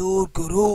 సూర్గురు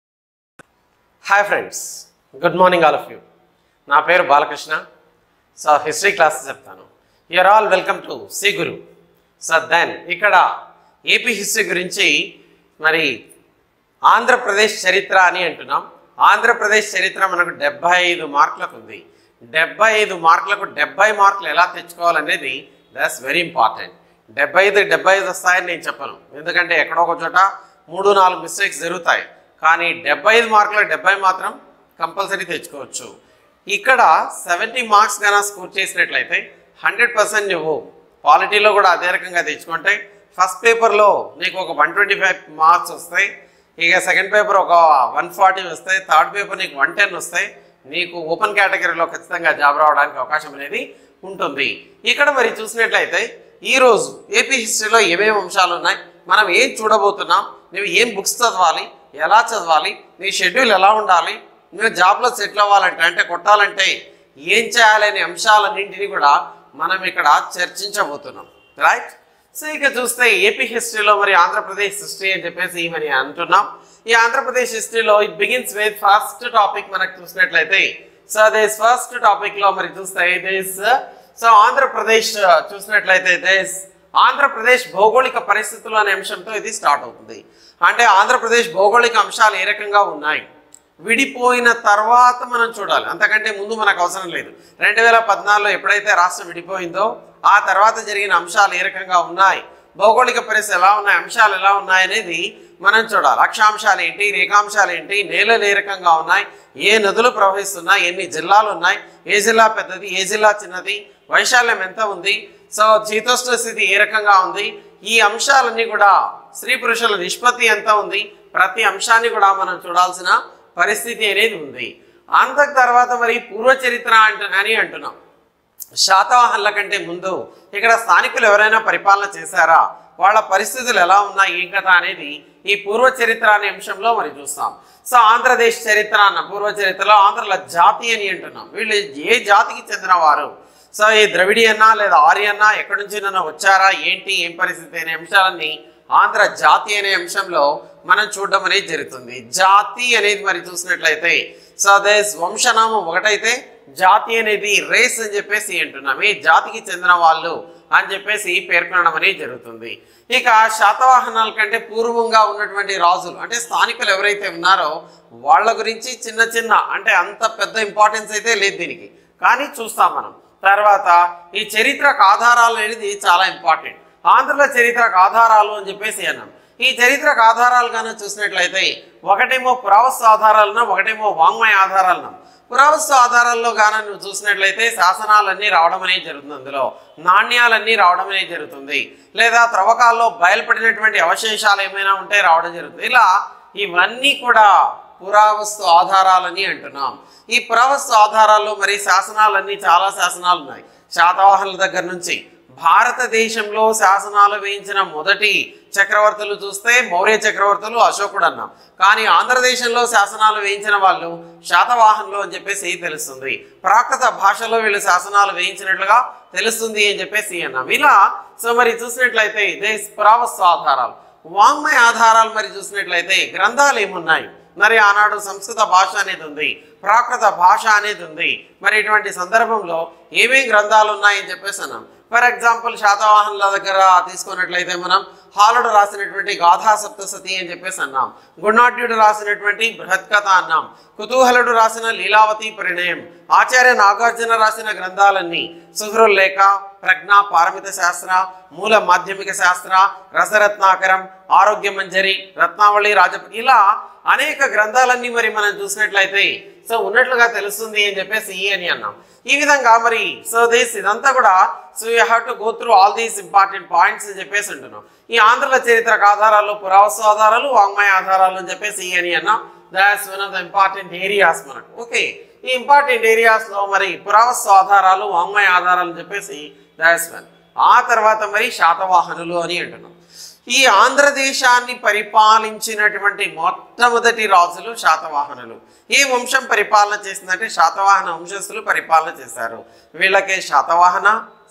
hi friends good morning all of you నా పేరు Balakrishna so history class చెప్తాను you are all welcome to C Guru so then ఇక్కడ AP history గురించి మరి ఆంధ్రప్రదేశ్ చరిత్ర అని అంటున్నాం ఆంధ్రప్రదేశ్ చరిత్ర మనకు డెబ్బై ఐదు మార్కులకు ఉంది డెబ్బై ఐదు మార్కులకు డెబ్బై మార్కులు ఎలా తెచ్చుకోవాలనేది దట్స్ వెరీ ఇంపార్టెంట్ డెబ్బై ఐదు డెబ్బై ఐదు వస్తాయని నేను చెప్పను ఎందుకంటే ఎక్కడో ఒక చోట మూడు నాలుగు మిస్టేక్స్ జరుగుతాయి కానీ డెబ్బై ఐదు మార్కులకు డెబ్బై మాత్రం కంపల్సరీ తెచ్చుకోవచ్చు ఇక్కడ సెవెంటీ మార్క్స్ కన్నా స్కోర్ చేసినట్లయితే హండ్రెడ్ పర్సెంట్ నువ్వు పాలిటీలో కూడా అదే రకంగా తెచ్చుకుంటే ఫస్ట్ పేపర్లో నీకు ఒక వన్ ట్వంటీ ఫైవ్ మార్క్స్ వస్తాయి ఇక సెకండ్ పేపర్ ఒక వన్ ఫార్టీ వస్తాయి థర్డ్ పేపర్ నీకు వన్ టెన్ వస్తాయి నీకు ఓపెన్ కేటగిరీలో ఖచ్చితంగా జాబ్ రావడానికి అవకాశం అనేది ఉంటుంది ఇక్కడ మరి చూసినట్లయితే ఈరోజు ఏపీ హిస్టరీలో ఏమేమి అంశాలు ఉన్నాయి మనం ఏం చూడబోతున్నాం నువ్వు ఏం బుక్స్ చదవాలి ఎలా చదవాలి నీ షెడ్యూల్ ఎలా ఉండాలి నువ్వు జాబ్లో సెటిల్ అవ్వాలంటే అంటే కొట్టాలంటే ఏం చేయాలనే అంశాలన్నింటినీ కూడా మనం ఇక్కడ చర్చించబోతున్నాం రైట్ సో ఇక చూస్తే ఏపీ హిస్టరీలో మరి ఆంధ్రప్రదేశ్ హిస్టరీ అని చెప్పేసి మరి అంటున్నాం ఈ ఆంధ్రప్రదేశ్ హిస్టరీలో it begins with first topic మనకు చూసినట్లయితే సో దిస్ ఫస్ట్ టాపిక్ లో మరి చూస్తే దిస్ సో ఆంధ్రప్రదేశ్ చూసినట్లయితే దిస్ ఆంధ్రప్రదేశ్ భౌగోళిక పరిస్థితులు అనే అంశంతో ఇది స్టార్ట్ అవుతుంది అంటే ఆంధ్రప్రదేశ్ భౌగోళిక అంశాలు ఏ రకంగా ఉన్నాయి విడిపోయిన తర్వాత మనం చూడాలి అంతకంటే ముందు మనకు అవసరం లేదు రెండు వేల పద్నాలుగులో ఎప్పుడైతే రాష్ట్రం విడిపోయిందో ఆ తర్వాత జరిగిన అంశాలు ఏ రకంగా ఉన్నాయి భౌగోళిక పరిస్థితి ఎలా ఉన్నాయి అంశాలు ఎలా ఉన్నాయి అనేది మనం చూడాలి అక్షాంశాలు ఏంటి రేఖాంశాలు ఏంటి నేలలు ఏ రకంగా ఉన్నాయి ఏ నదులు ప్రవహిస్తున్నాయి ఎన్ని జిల్లాలు ఉన్నాయి ఏ జిల్లా పెద్దది ఏ జిల్లా చిన్నది వైశాల్యం ఎంత ఉంది సో శీతోష్ణ స్థితి ఏ రకంగా ఉంది ఈ అంశాలన్నీ కూడా స్త్రీ పురుషుల నిష్పత్తి ఎంత ఉంది ప్రతి అంశాన్ని కూడా మనం చూడాల్సిన పరిస్థితి అనేది ఉంది అంత తర్వాత మరి పూర్వ చరిత్ర అంట అని అంటున్నాం శాతవాహనుల కంటే ముందు ఇక్కడ స్థానికులు ఎవరైనా పరిపాలన చేశారా వాళ్ళ పరిస్థితులు ఎలా ఉన్నాయి ఏం కథ అనేది ఈ పూర్వ చరిత్ర అనే అంశంలో మరి చూస్తాం సో ఆంధ్రదేశ్ చరిత్ర అన్న పూర్వ చరిత్రలో ఆంధ్రుల జాతి అని అంటున్నాం వీళ్ళు ఏ జాతికి చెందిన వారు సో ఈ ద్రవిడి అన్నా లేదా ఆర్యన్నా ఎక్కడి నుంచి వచ్చారా ఏంటి ఏం పరిస్థితి అనే అంశాలన్నీ ఆంధ్ర జాతి అనే అంశంలో మనం చూడడం అనేది జరుగుతుంది జాతి అనేది మరి చూసినట్లయితే సో అదే వంశనామం ఒకటైతే జాతి అనేది రేస్ అని చెప్పేసి అంటున్నాం ఈ జాతికి చెందిన వాళ్ళు అని చెప్పేసి పేర్కొనడం అనేది జరుగుతుంది ఇక శాతవాహనాల కంటే పూర్వంగా ఉన్నటువంటి రాజులు అంటే స్థానికులు ఎవరైతే ఉన్నారో వాళ్ళ గురించి చిన్న చిన్న అంటే అంత పెద్ద ఇంపార్టెన్స్ అయితే లేదు దీనికి కానీ చూస్తాం మనం తర్వాత ఈ చరిత్రకు ఆధారాలు అనేది చాలా ఇంపార్టెంట్ ఆంధ్రుల చరిత్రకు ఆధారాలు అని చెప్పేసి అన్నాం ఈ చరిత్రకు ఆధారాలు కానీ చూసినట్లయితే ఒకటేమో పురావస్తు ఆధారాలన్నా ఒకటేమో వాంగ్మయ ఆధారాలన్నా పురావస్తు ఆధారాల్లో గాన నువ్వు చూసినట్లయితే శాసనాలన్నీ రావడం అనేది జరుగుతుంది అందులో నాణ్యాలన్నీ రావడం అనేది జరుగుతుంది లేదా త్రవ్వకాల్లో బయలుపడినటువంటి అవశేషాలు ఏమైనా ఉంటే రావడం జరుగుతుంది ఇలా ఇవన్నీ కూడా పురావస్తు ఆధారాలని అంటున్నాం ఈ పురావస్తు ఆధారాల్లో మరి శాసనాలన్నీ చాలా శాసనాలు ఉన్నాయి శాతవాహనుల దగ్గర నుంచి భారతదేశంలో శాసనాలు వేయించిన మొదటి చక్రవర్తులు చూస్తే మౌర్య చక్రవర్తులు అశోకుడు అన్నాం కానీ ఆంధ్రదేశంలో శాసనాలు వేయించిన వాళ్ళు శాతవాహనులు అని చెప్పేసి తెలుస్తుంది ప్రాకృత భాషలో వీళ్ళు శాసనాలు వేయించినట్లుగా తెలుస్తుంది అని చెప్పేసి అన్నాం ఇలా సో మరి చూసినట్లయితే ఇదే పురావస్తు ఆధారాలు వాంగ్మయ ఆధారాలు మరి చూసినట్లయితే గ్రంథాలు ఏమున్నాయి మరి ఆనాడు సంస్కృత భాష అనేది ఉంది ప్రాకృత భాష అనేది ఉంది మరి ఇటువంటి సందర్భంలో ఏమేం గ్రంథాలు ఉన్నాయని చెప్పేసి అన్నాం ఫర్ ఎగ్జాంపుల్ శాతవాహనుల దగ్గర తీసుకున్నట్లయితే మనం హాలుడు రాసినటువంటి గాథా సప్తసతి అని చెప్పేసి అన్నాం గుణాఢ్యుడు రాసినటువంటి బృహత్కథ అన్నాం కుతూహలుడు రాసిన లీలావతి పరిణయం ఆచార్య నాగార్జున రాసిన గ్రంథాలన్నీ సుహృల్లేఖ ప్రజ్ఞ పారమిత శాస్త్ర మూల మాధ్యమిక శాస్త్ర రసరత్నాకరం ఆరోగ్య మంజరి రత్నావళి రాజప ఇలా అనేక గ్రంథాలన్నీ మరి మనం చూసినట్లయితే సో ఉన్నట్లుగా తెలుస్తుంది అని చెప్పేసి ఈ అని అన్నాం ఈ విధంగా మరి సో దిస్ ఇదంతా కూడా so you have to go through all these important points అని చెప్పేసి అంటున్నాం ఈ ఆంధ్రుల చరిత్రకు ఆధారాలు పురావస్తు ఆధారాలు వాంగ్మయ ఆధారాలు అని చెప్పేసి ఈ అని అన్నాం that's one of the important areas మనకు ఓకే ఈ ఇంపార్టెంట్ ఏరియాస్ లో మరి పురావస్తు ఆధారాలు వాంగ్మయ ఆధారాలు అని చెప్పేసి దాట్స్ వన్ ఆ తర్వాత మరి శాతవాహనులు అని అంటున్నాం ఈ ఆంధ్రదేశాన్ని పరిపాలించినటువంటి మొట్టమొదటి రాజులు శాతవాహనులు ఈ వంశం పరిపాలన చేసిందంటే శాతవాహన వంశస్థులు పరిపాలన చేశారు వీళ్ళకే శాతవాహన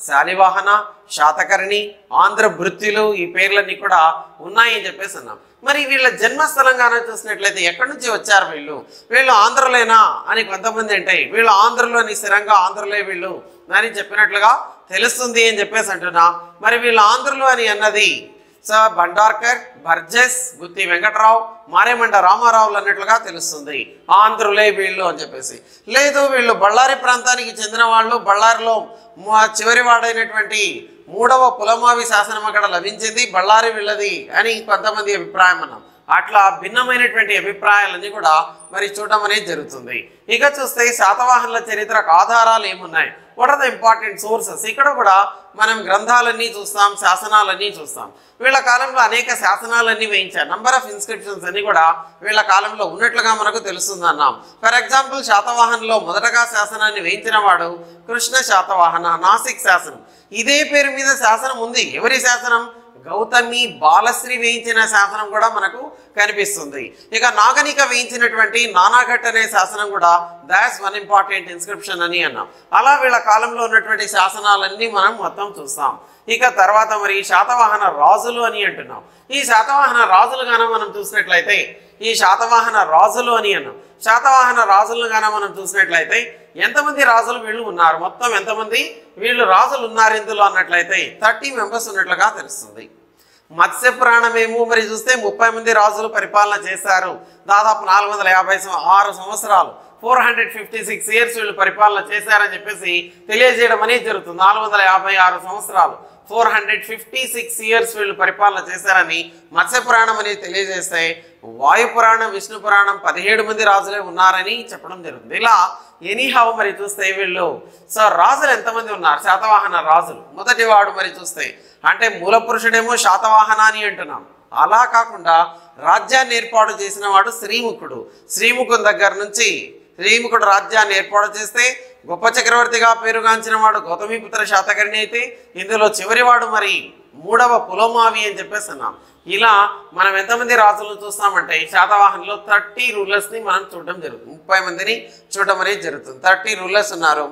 శాలివాహన శాతకర్ణి ఆంధ్ర భృత్యులు ఈ పేర్లన్నీ కూడా ఉన్నాయని చెప్పేసి అన్నాం మరి వీళ్ళ జన్మస్థలంగానే చూసినట్లయితే ఎక్కడి నుంచి వచ్చారు వీళ్ళు వీళ్ళు ఆంధ్రలేనా అని కొంతమంది అంటే వీళ్ళు ఆంధ్రలోని స్థిరంగా ఆంధ్రలే వీళ్ళు అని చెప్పినట్లుగా తెలుస్తుంది అని చెప్పేసి అంటున్నాం మరి వీళ్ళు ఆంధ్రలో అని అన్నది స బండార్కర్ బర్జెస్ గుత్తి వెంకట్రావు మారేమండ రామారావులు అన్నట్లుగా తెలుస్తుంది ఆంధ్రులే వీళ్ళు అని చెప్పేసి లేదు వీళ్ళు బళ్ళారి ప్రాంతానికి చెందిన వాళ్ళు బళ్ళారిలో మా చివరి వాడైనటువంటి మూడవ పులమావి శాసనం అక్కడ లభించింది బళ్ళారి వీళ్ళది అని కొంతమంది అభిప్రాయం అన్నాం అట్లా భిన్నమైనటువంటి అభిప్రాయాలన్నీ కూడా మరి చూడడం అనేది జరుగుతుంది ఇక చూస్తే శాతవాహనుల చరిత్రకు ఆధారాలు ఏమున్నాయి what are the important sources ఇక్కడ కూడా మనం గ్రంథాలన్నీ చూస్తాం శాసనాలన్నీ చూస్తాం వీళ్ళ కాలంలో అనేక శాసనాలన్నీ వేయించారు నంబర్ ఆఫ్ ఇన్స్క్రిప్షన్స్ అన్ని కూడా వీళ్ళ కాలంలో ఉన్నట్లుగా మనకు తెలుస్తుంది అన్నాం ఫర్ ఎగ్జాంపుల్ శాతవాహన్లో మొదటగా శాసనాన్ని వేయించిన వాడు కృష్ణ శాతవాహన నాసిక్ శాసనం ఇదే పేరు మీద శాసనం ఉంది ఎవరి శాసనం గౌతమి బాలశ్రీ వేయించిన శాసనం కూడా మనకు కనిపిస్తుంది ఇక నాగనిక వేయించినటువంటి నానాఘట్ అనే శాసనం కూడా దాట్స్ వన్ ఇంపార్టెంట్ ఇన్స్క్రిప్షన్ అని అన్నాం అలా వీళ్ళ కాలంలో ఉన్నటువంటి శాసనాలన్నీ మనం మొత్తం చూస్తాం ఇక తర్వాత మరి శాతవాహన రాజులు అని అంటున్నాం ఈ శాతవాహన రాజులు గాన మనం చూసినట్లయితే ఈ శాతవాహన రాజులు అని అన్నాం శాతవాహన రాజులను గాన మనం చూసినట్లయితే ఎంతమంది రాజులు వీళ్ళు ఉన్నారు మొత్తం ఎంతమంది వీళ్ళు రాజులు ఉన్నారు ఇందులో అన్నట్లయితే థర్టీ మెంబర్స్ ఉన్నట్లుగా తెలుస్తుంది మత్స్య పురాణమేమో మరి చూస్తే ముప్పై మంది రాజులు పరిపాలన చేశారు దాదాపు నాలుగు వందల యాభై సం- ఆరు సంవత్సరాలు four hundred fifty six years వీళ్ళు పరిపాలన చేశారని చెప్పేసి తెలియజేయడం అనేది జరుగుతుంది నాలుగు వందల యాభై ఆరు సంవత్సరాలు four hundred fifty six years వీళ్ళు పరిపాలన చేశారని మత్స్య పురాణం అనేది తెలియజేస్తే వాయు పురాణం విష్ణు పురాణం పదిహేడు మంది రాజులే ఉన్నారని చెప్పడం జరుగుతుంది ఇలా ఎనీహౌ మరి చూస్తే వీళ్ళు సో రాజులు ఎంతమంది ఉన్నారు శాతవాహన రాజులు మొదటి వాడు మరి చూస్తే అంటే మూల పురుషుడేమో శాతవాహన అని అంటున్నాం అలా కాకుండా రాజ్యాన్ని ఏర్పాటు చేసిన వాడు శ్రీముఖుడు శ్రీముఖుని దగ్గర నుంచి శ్రీముఖుడు రాజ్యాన్ని ఏర్పాటు చేస్తే గొప్ప చక్రవర్తిగా పేరుగాంచిన వాడు గౌతమిపుత్ర శాతకర్ణి అయితే ఇందులో చివరివాడు మరి మూడవ పులోమావి అని చెప్పేసి అన్నాం ఇలా మనం ఎంతమంది రాజులను చూస్తామంటే ఈ శాతవాహనంలో థర్టీ రూలర్స్ని మనం చూడడం జరుగుతుంది ముప్పై మందిని చూడడం అనేది జరుగుతుంది థర్టీ రూలర్స్ ఉన్నారు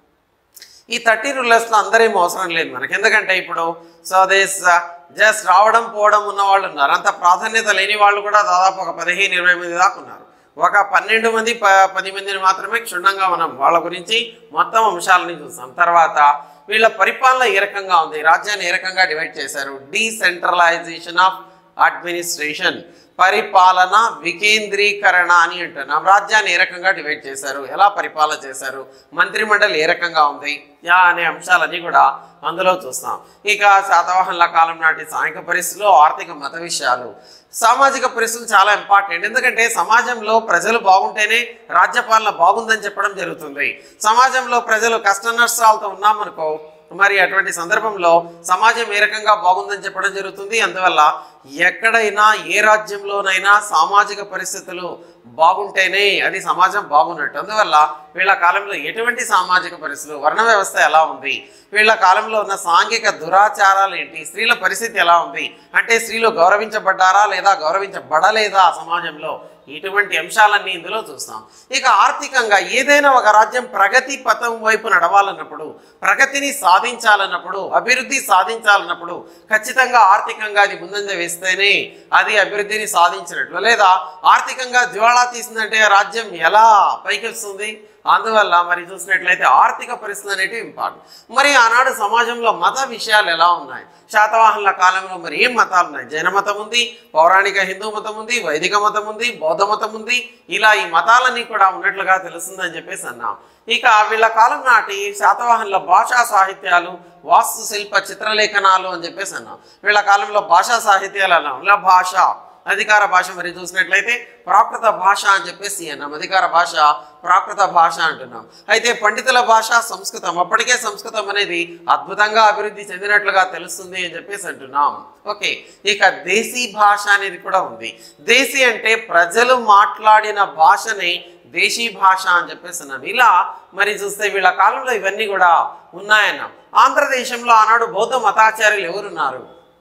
ఈ థర్టీ రూలర్స్లో అందరేం అవసరం లేదు మనకి ఎందుకంటే ఇప్పుడు సో దేస్ జస్ట్ రావడం పోవడం ఉన్న వాళ్ళు ఉన్నారు అంత ప్రాధాన్యత లేని వాళ్ళు కూడా దాదాపు ఒక పదిహేను ఇరవై మంది దాకా ఉన్నారు ఒక పన్నెండు మంది ప పది మందిని మాత్రమే క్షుణ్ణంగా మనం వాళ్ళ గురించి మొత్తం అంశాలని చూస్తాం తర్వాత వీళ్ళ పరిపాలన ఏ రకంగా ఉంది రాజ్యాన్ని ఏ రకంగా డివైడ్ చేశారు డీసెంట్రలైజేషన్ ఆఫ్ అడ్మినిస్ట్రేషన్ పరిపాలన వికేంద్రీకరణ అని అంటున్నాం రాజ్యాన్ని ఏ రకంగా డివైడ్ చేశారు ఎలా పరిపాలన చేశారు మంత్రిమండలి ఏ రకంగా ఉంది యా అనే అంశాలన్నీ కూడా అందులో చూస్తాం ఇక శాతవాహనుల కాలం నాటి సాంఘిక పరిస్థితులు ఆర్థిక మత విషయాలు సామాజిక పరిస్థితులు చాలా ఇంపార్టెంట్ ఎందుకంటే సమాజంలో ప్రజలు బాగుంటేనే రాజ్యపాలన బాగుందని చెప్పడం జరుగుతుంది సమాజంలో ప్రజలు కష్ట నష్టాలతో ఉన్నామనుకో మరి అటువంటి సందర్భంలో సమాజం ఏ రకంగా బాగుందని చెప్పడం జరుగుతుంది అందువల్ల ఎక్కడైనా ఏ రాజ్యంలోనైనా సామాజిక పరిస్థితులు బాగుంటేనే అది సమాజం బాగున్నట్టు అందువల్ల వీళ్ళ కాలంలో ఎటువంటి సామాజిక పరిస్థితులు వర్ణ వ్యవస్థ ఎలా ఉంది వీళ్ళ కాలంలో ఉన్న సాంఘిక దురాచారాలు ఏంటి స్త్రీల పరిస్థితి ఎలా ఉంది అంటే స్త్రీలు గౌరవించబడ్డారా లేదా గౌరవించబడలేదా సమాజంలో ఇటువంటి అంశాలన్నీ ఇందులో చూస్తాం ఇక ఆర్థికంగా ఏదైనా ఒక రాజ్యం ప్రగతి పథం వైపు నడవాలన్నప్పుడు ప్రగతిని సాధించాలన్నప్పుడు అభివృద్ధి సాధించాలన్నప్పుడు ఖచ్చితంగా ఆర్థికంగా అది ముందంజ వేస్తేనే అది అభివృద్ధిని సాధించినట్లు లేదా ఆర్థికంగా దివాళా తీసిందంటే ఆ రాజ్యం ఎలా పైకి వస్తుంది అందువల్ల మరి చూసినట్లయితే ఆర్థిక పరిస్థితులు అనేటివి ఇంపార్టెంట్ మరి ఆనాడు సమాజంలో మత విషయాలు ఎలా ఉన్నాయి శాతవాహనుల కాలంలో మరి ఏం మతాలు ఉన్నాయి జైన మతం ఉంది పౌరాణిక హిందూ మతం ఉంది వైదిక మతం ఉంది బౌద్ధ మతం ఉంది ఇలా ఈ మతాలన్నీ కూడా ఉన్నట్లుగా తెలుస్తుందని చెప్పేసి అన్నాం ఇక వీళ్ళ కాలం నాటి శాతవాహనుల భాషా సాహిత్యాలు వాస్తు శిల్ప చిత్రలేఖనాలు అని చెప్పేసి అన్నాం వీళ్ళ కాలంలో భాషా సాహిత్యాలు అన్నాం ఇలా భాష అధికార భాష మరి చూసినట్లయితే ప్రాకృత భాష అని చెప్పేసి అన్నాం అధికార భాష ప్రాకృత భాష అంటున్నాం అయితే పండితుల భాష సంస్కృతం అప్పటికే సంస్కృతం అనేది అద్భుతంగా అభివృద్ధి చెందినట్లుగా తెలుస్తుంది అని చెప్పేసి అంటున్నాం ఓకే ఇక దేశీ భాష అనేది కూడా ఉంది దేశీ అంటే ప్రజలు మాట్లాడిన భాషని దేశీ భాష అని చెప్పేసి అన్నాం ఇలా మరి చూస్తే వీళ్ళ కాలంలో ఇవన్నీ కూడా ఉన్నాయన్నాం ఆంధ్రదేశంలో ఆనాడు బౌద్ధ మతాచార్యులు ఎవరున్నారు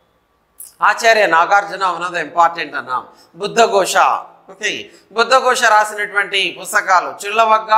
ఆచార్య నాగార్జున ఉన్నది ఇంపార్టెంట్ అన్నాం బుద్ధఘోష ఓకే బుద్ధఘోష రాసినటువంటి పుస్తకాలు చిళ్ళవగ్గ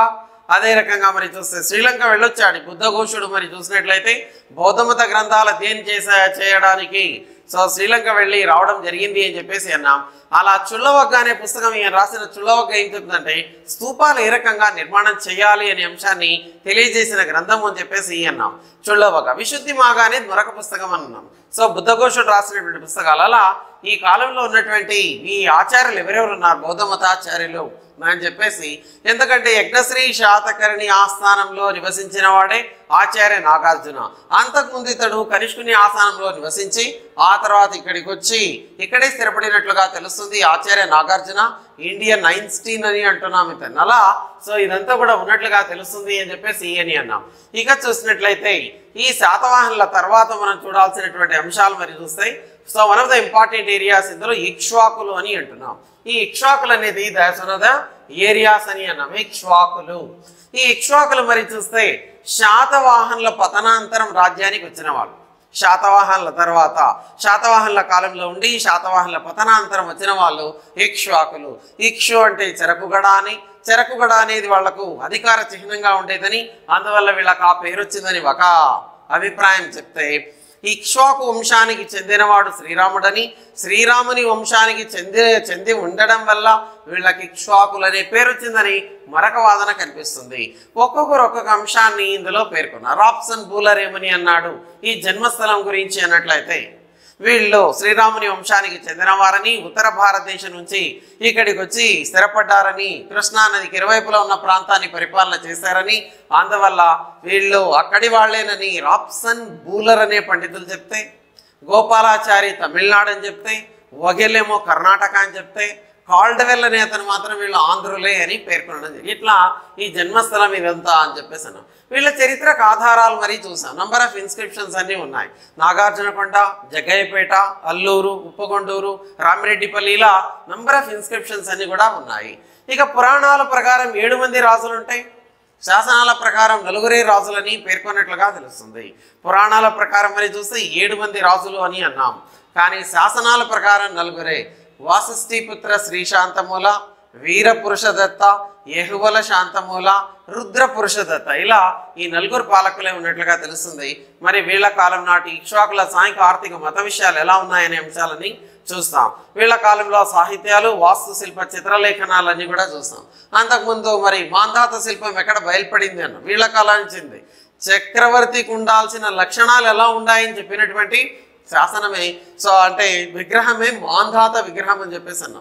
అదే రకంగా మరి చూస్తే శ్రీలంక వెళ్ళొచ్చాడు బుద్ధఘోషుడు మరి చూసినట్లయితే బౌద్ధమత గ్రంథాల అధ్యయనం చేసే చేయడానికి సో శ్రీలంక వెళ్ళి రావడం జరిగింది అని చెప్పేసి అన్నాం అలా చుల్లవగ్గ అనే పుస్తకం ఈయన రాసిన చుల్లవగ్గ ఏం చెప్తుందంటే స్తూపాలు ఏ రకంగా నిర్మాణం చేయాలి అనే అంశాన్ని తెలియజేసిన గ్రంథం అని చెప్పేసి ఈ అన్నాం చుల్లవగ్గ విశుద్ధి మాగా అనేది మరొక పుస్తకం అన్నాం సో బుద్ధఘోషుడు రాసినటువంటి పుస్తకాలు అలా ఈ కాలంలో ఉన్నటువంటి ఈ ఆచార్యులు ఎవరెవరు ఉన్నారు బౌద్ధ మతాచార్యులు అని చెప్పేసి ఎందుకంటే యజ్ఞశ్రీ శాతకర్ణి ఆస్థానంలో నివసించిన వాడే ఆచార్య నాగార్జున అంతకుముందు ఇతడు కనిష్కుని ఆస్థానంలో నివసించి ఆ తర్వాత ఇక్కడికి వచ్చి ఇక్కడే స్థిరపడినట్లుగా తెలుస్తుంది ఆచార్య నాగార్జున ఇండియన్ ఐన్స్టీన్ అని అంటున్నాం ఇతను అలా సో ఇదంతా కూడా ఉన్నట్లుగా తెలుస్తుంది అని చెప్పేసి అని అన్నాం ఇక చూసినట్లయితే ఈ శాతవాహనుల తర్వాత మనం చూడాల్సినటువంటి అంశాలు మరి చూస్తాయి so one of the important areas ఇందులో ఇక్ష్వాకులు అని అంటున్నాం ఈ ఇక్ష్వాకులు అనేది that's one of the areas అని అన్నాం ఇక్ష్వాకులు ఈ ఇక్ష్వాకులు మరి చూస్తే శాతవాహనుల పతనాంతరం రాజ్యానికి వచ్చిన వాళ్ళు శాతవాహనుల తర్వాత శాతవాహనుల కాలంలో ఉండి శాతవాహనుల పతనాంతరం వచ్చిన వాళ్ళు ఇక్ష్వాకులు ఇక్షు అంటే చెరకుగడ అని చెరకుగడ అనేది వాళ్లకు అధికార చిహ్నంగా ఉండేదని అందువల్ల వీళ్ళకి ఆ పేరు వచ్చిందని ఒక అభిప్రాయం చెప్తే ఇక్ష్వాకు వంశానికి చెందినవాడు శ్రీరాముడని శ్రీరాముని వంశానికి చెంది చెంది ఉండడం వల్ల వీళ్ళకి ఇక్ష్వాకులు అనే పేరు వచ్చిందని మరొక వాదన కనిపిస్తుంది ఒక్కొక్కరు ఒక్కొక్క అంశాన్ని ఇందులో పేర్కొన్నారు రాప్సన్ బూలర్ ఏమని అన్నాడు ఈ జన్మస్థలం గురించి అన్నట్లయితే వీళ్ళు శ్రీరాముని వంశానికి చెందినవారని ఉత్తర భారతదేశం నుంచి ఇక్కడికి వచ్చి స్థిరపడ్డారని కృష్ణా నదికి ఇరువైపులా ఉన్న ప్రాంతాన్ని పరిపాలన చేశారని అందువల్ల వీళ్ళు అక్కడి వాళ్ళేనని రాప్సన్ బూలర్ అనే పండితులు చెప్తే గోపాలాచారి తమిళనాడు అని చెప్తే వగెలేమో కర్ణాటక అని చెప్తే కాల్డవెల్ అనే అతను మాత్రం వీళ్ళు ఆంధ్రులే అని పేర్కొనడం జరిగింది ఇట్లా ఈ జన్మస్థలం ఇదంతా అని చెప్పేసి అన్నాం వీళ్ళ చరిత్రకు ఆధారాలు మరీ చూసాం నంబర్ ఆఫ్ ఇన్స్క్రిప్షన్స్ అన్నీ ఉన్నాయి నాగార్జునకొండ జగ్గయ్యపేట అల్లూరు ఉప్పగొండూరు రామిరెడ్డిపల్లి ఇలా నంబర్ ఆఫ్ ఇన్స్క్రిప్షన్స్ అన్నీ కూడా ఉన్నాయి ఇక పురాణాల ప్రకారం ఏడు మంది రాజులు ఉంటాయి శాసనాల ప్రకారం నలుగురే రాజులని పేర్కొన్నట్లుగా తెలుస్తుంది పురాణాల ప్రకారం మరి చూస్తే ఏడు మంది రాజులు అని అన్నాం కానీ శాసనాల ప్రకారం నలుగురే వాసిష్ఠిపుత్ర శ్రీశాంతమూల వీర పురుషదత్త యహువల శాంతమూల రుద్ర పురుషదత్త ఇలా ఈ నలుగురు పాలకులే ఉన్నట్లుగా తెలుస్తుంది మరి వీళ్ళ కాలం నాటి ఇక్ష్వాకుల సాంఘిక ఆర్థిక మత విషయాలు ఎలా ఉన్నాయనే అంశాలని చూస్తాం వీళ్ళ కాలంలో సాహిత్యాలు వాస్తు శిల్ప చిత్రలేఖనాలన్నీ కూడా చూస్తాం అంతకుముందు మరి మాంధాత శిల్పం ఎక్కడ బయలుపడింది అన్న వీళ్ళ కాలానికి చెంది చక్రవర్తికి ఉండాల్సిన లక్షణాలు ఎలా ఉన్నాయని చెప్పినటువంటి శాసనమే సో అంటే విగ్రహమే మాంధాత విగ్రహం అని చెప్పేసి అన్నాం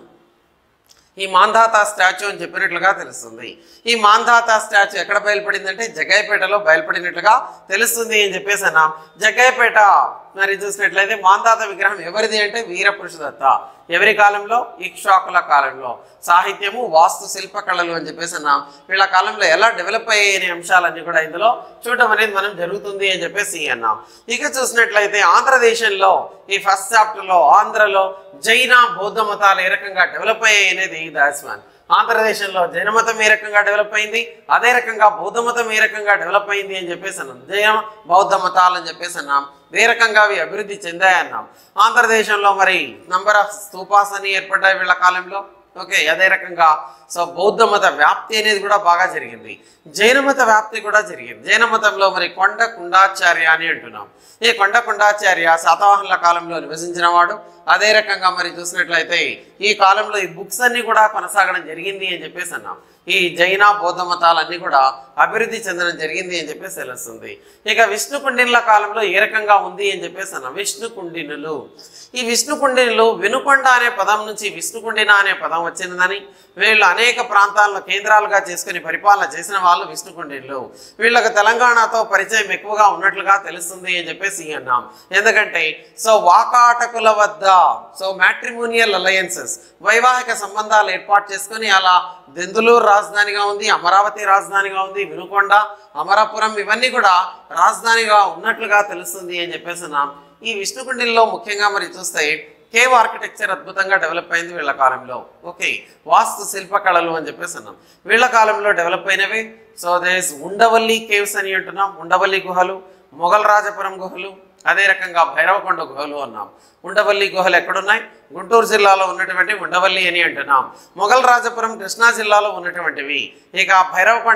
ఈ మాంధాత స్టాచ్యూ అని చెప్పినట్లుగా తెలుస్తుంది ఈ మాంధాత స్టాచ్యూ ఎక్కడ బయలుపడిందంటే జగ్గయ్యపేటలో బయలుపడినట్లుగా తెలుస్తుంది అని చెప్పేసి అన్నాం జగ్గయ్యపేట మరి చూసినట్లయితే మాంధాత విగ్రహం ఎవరిది అంటే వీరపురుషదత్త ఎవరి కాలంలో ఇక్షాకుల కాలంలో సాహిత్యము వాస్తు శిల్పకళలు అని చెప్పేసి అన్నాం వీళ్ళ కాలంలో ఎలా డెవలప్ అయ్యాయనే అంశాలన్నీ కూడా ఇందులో చూడడం అనేది మనం జరుగుతుంది అని చెప్పేసి అన్నాం ఇక చూసినట్లయితే ఆంధ్రదేశంలో ఈ ఫస్ట్ చాప్టర్లో ఆంధ్రలో జైన బౌద్ధ మతాలు ఏ రకంగా డెవలప్ అయ్యాయి అనేది దాట్స్ వన్ ఆంధ్రదేశంలో జైన మతం ఏ రకంగా డెవలప్ అయింది అదే రకంగా బౌద్ధ మతం ఏ రకంగా డెవలప్ అయింది అని చెప్పేసి అన్నాం జైన బౌద్ధ మతాలు అని చెప్పేసి అన్నాం ఏ రకంగా అవి అభివృద్ధి చెందాయన్నాం ఆంధ్రదేశంలో మరి నంబర్ ఆఫ్ స్తూపాస్ అని ఏర్పడ్డాయి వీళ్ళ కాలంలో ఓకే అదే రకంగా సో బౌద్ధ మత వ్యాప్తి అనేది కూడా బాగా జరిగింది జైన మత వ్యాప్తి కూడా జరిగింది జైన మతంలో మరి కొండ కుండాచార్య అని అంటున్నాం ఈ కొండ కుండాచార్య శాతవాహనుల కాలంలో నివసించిన వాడు అదే రకంగా మరి చూసినట్లయితే ఈ కాలంలో ఈ బుక్స్ అన్ని కూడా కొనసాగడం జరిగింది అని చెప్పేసి అన్నాం ఈ జైన బౌద్ధ మతాలన్నీ కూడా అభివృద్ధి చెందడం జరిగింది అని చెప్పేసి తెలుస్తుంది ఇక విష్ణు కుండినుల కాలంలో ఏ రకంగా ఉంది అని చెప్పేసి అన్నాం విష్ణు కుండినులు ఈ విష్ణు కుండినులు వినుకొండ అనే పదం నుంచి విష్ణుకుండిన అనే పదం వచ్చిందని వీళ్ళు అనేక ప్రాంతాలను కేంద్రాలుగా చేసుకుని పరిపాలన చేసిన వాళ్ళు విష్ణుకుండినులు వీళ్ళకి తెలంగాణతో పరిచయం ఎక్కువగా ఉన్నట్లుగా తెలుస్తుంది అని చెప్పేసి అన్నాం ఎందుకంటే సో వాకాటకుల వద్ద సో మ్యాట్రిమోనియల్ అలయన్సెస్ వైవాహిక సంబంధాలు ఏర్పాటు చేసుకొని అలా దెందులూరు రాజధానిగా ఉంది అమరావతి రాజధానిగా ఉంది వినుకొండ అమరాపురం ఇవన్నీ కూడా రాజధానిగా ఉన్నట్లుగా తెలుస్తుంది అని చెప్పేసి అన్నాం ఈ విష్ణుకుండిల్లో ముఖ్యంగా మరి చూస్తే కేవ్ ఆర్కిటెక్చర్ అద్భుతంగా డెవలప్ అయింది వీళ్ళ కాలంలో ఓకే వాస్తు శిల్పకళలు అని చెప్పేసి అన్నాం వీళ్ళ కాలంలో డెవలప్ అయినవి సో దేస్ ఉండవల్లి కేవ్స్ అని అంటున్నాం ఉండవల్లి గుహలు మొఘల్ రాజపురం గుహలు అదే రకంగా భైరవకొండ గుహలు అన్నాం ఉండవల్లి గుహలు ఎక్కడున్నాయి గుంటూరు జిల్లాలో ఉన్నటువంటి ఉండవల్లి అని అంటున్నాం మొఘల్ రాజపురం కృష్ణా జిల్లాలో ఉన్నటువంటివి ఇక భైరవకొండ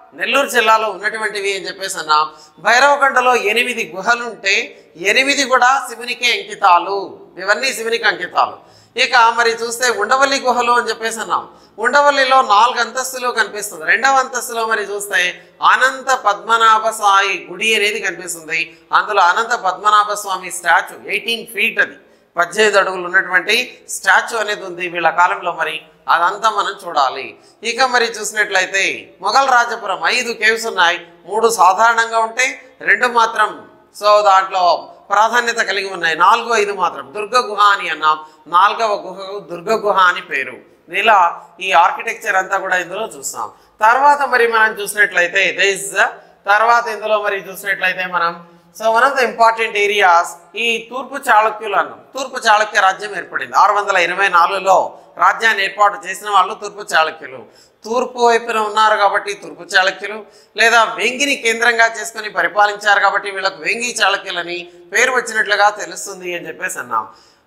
నెల్లూరు జిల్లాలో ఉన్నటువంటివి అని చెప్పేసి అన్నాం భైరవకొండలో ఎనిమిది గుహలు ఉంటే ఎనిమిది కూడా శివునికి అంకితాలు ఇవన్నీ శివునికి అంకితాలు ఇక మరి చూస్తే ఉండవల్లి గుహలు అని చెప్పేసి అన్నాం ఉండవల్లిలో నాలుగు అంతస్తులు కనిపిస్తుంది రెండవ అంతస్తులో మరి చూస్తే అనంత పద్మనాభ స్వామి గుడి అనేది కనిపిస్తుంది అందులో Anantha Padmanabha Swamy statue eighteen feet అది పద్దెనిమిది అడుగులు ఉన్నటువంటి స్టాచ్యూ అనేది ఉంది వీళ్ళ కాలంలో మరి అదంతా మనం చూడాలి ఇక మరి చూసినట్లయితే మొఘల్ రాజపురం ఐదు కేవ్స్ ఉన్నాయి మూడు సాధారణంగా ఉంటే రెండు మాత్రం సో దాంట్లో ప్రాధాన్యత కలిగి ఉన్నాయి నాలుగో ఐదు మాత్రం దుర్గ గుహ అని అన్నాం నాలుగవ గుహకు దుర్గ గుహ అని పేరు ఇలా ఈ ఆర్కిటెక్చర్ అంతా కూడా ఇందులో చూస్తాం తర్వాత మరి మనం చూసినట్లయితే దిస్ తర్వాత ఇందులో మరి చూసినట్లయితే మనం so one of the important areas ఈ తూర్పు చాళుక్యులు అన్నాం తూర్పు చాళుక్య రాజ్యం ఏర్పడింది ఆరు వందల ఇరవై నాలుగులో రాజ్యాన్ని ఏర్పాటు చేసిన వాళ్ళు తూర్పు చాళుక్యులు తూర్పు వైపున ఉన్నారు కాబట్టి తూర్పు చాళుక్యులు లేదా వెంగిని కేంద్రంగా చేసుకొని పరిపాలించారు కాబట్టి వీళ్ళకు వెంగి చాళుక్యులని పేరు వచ్చినట్లుగా తెలుస్తుంది అని చెప్పేసి అన్నాం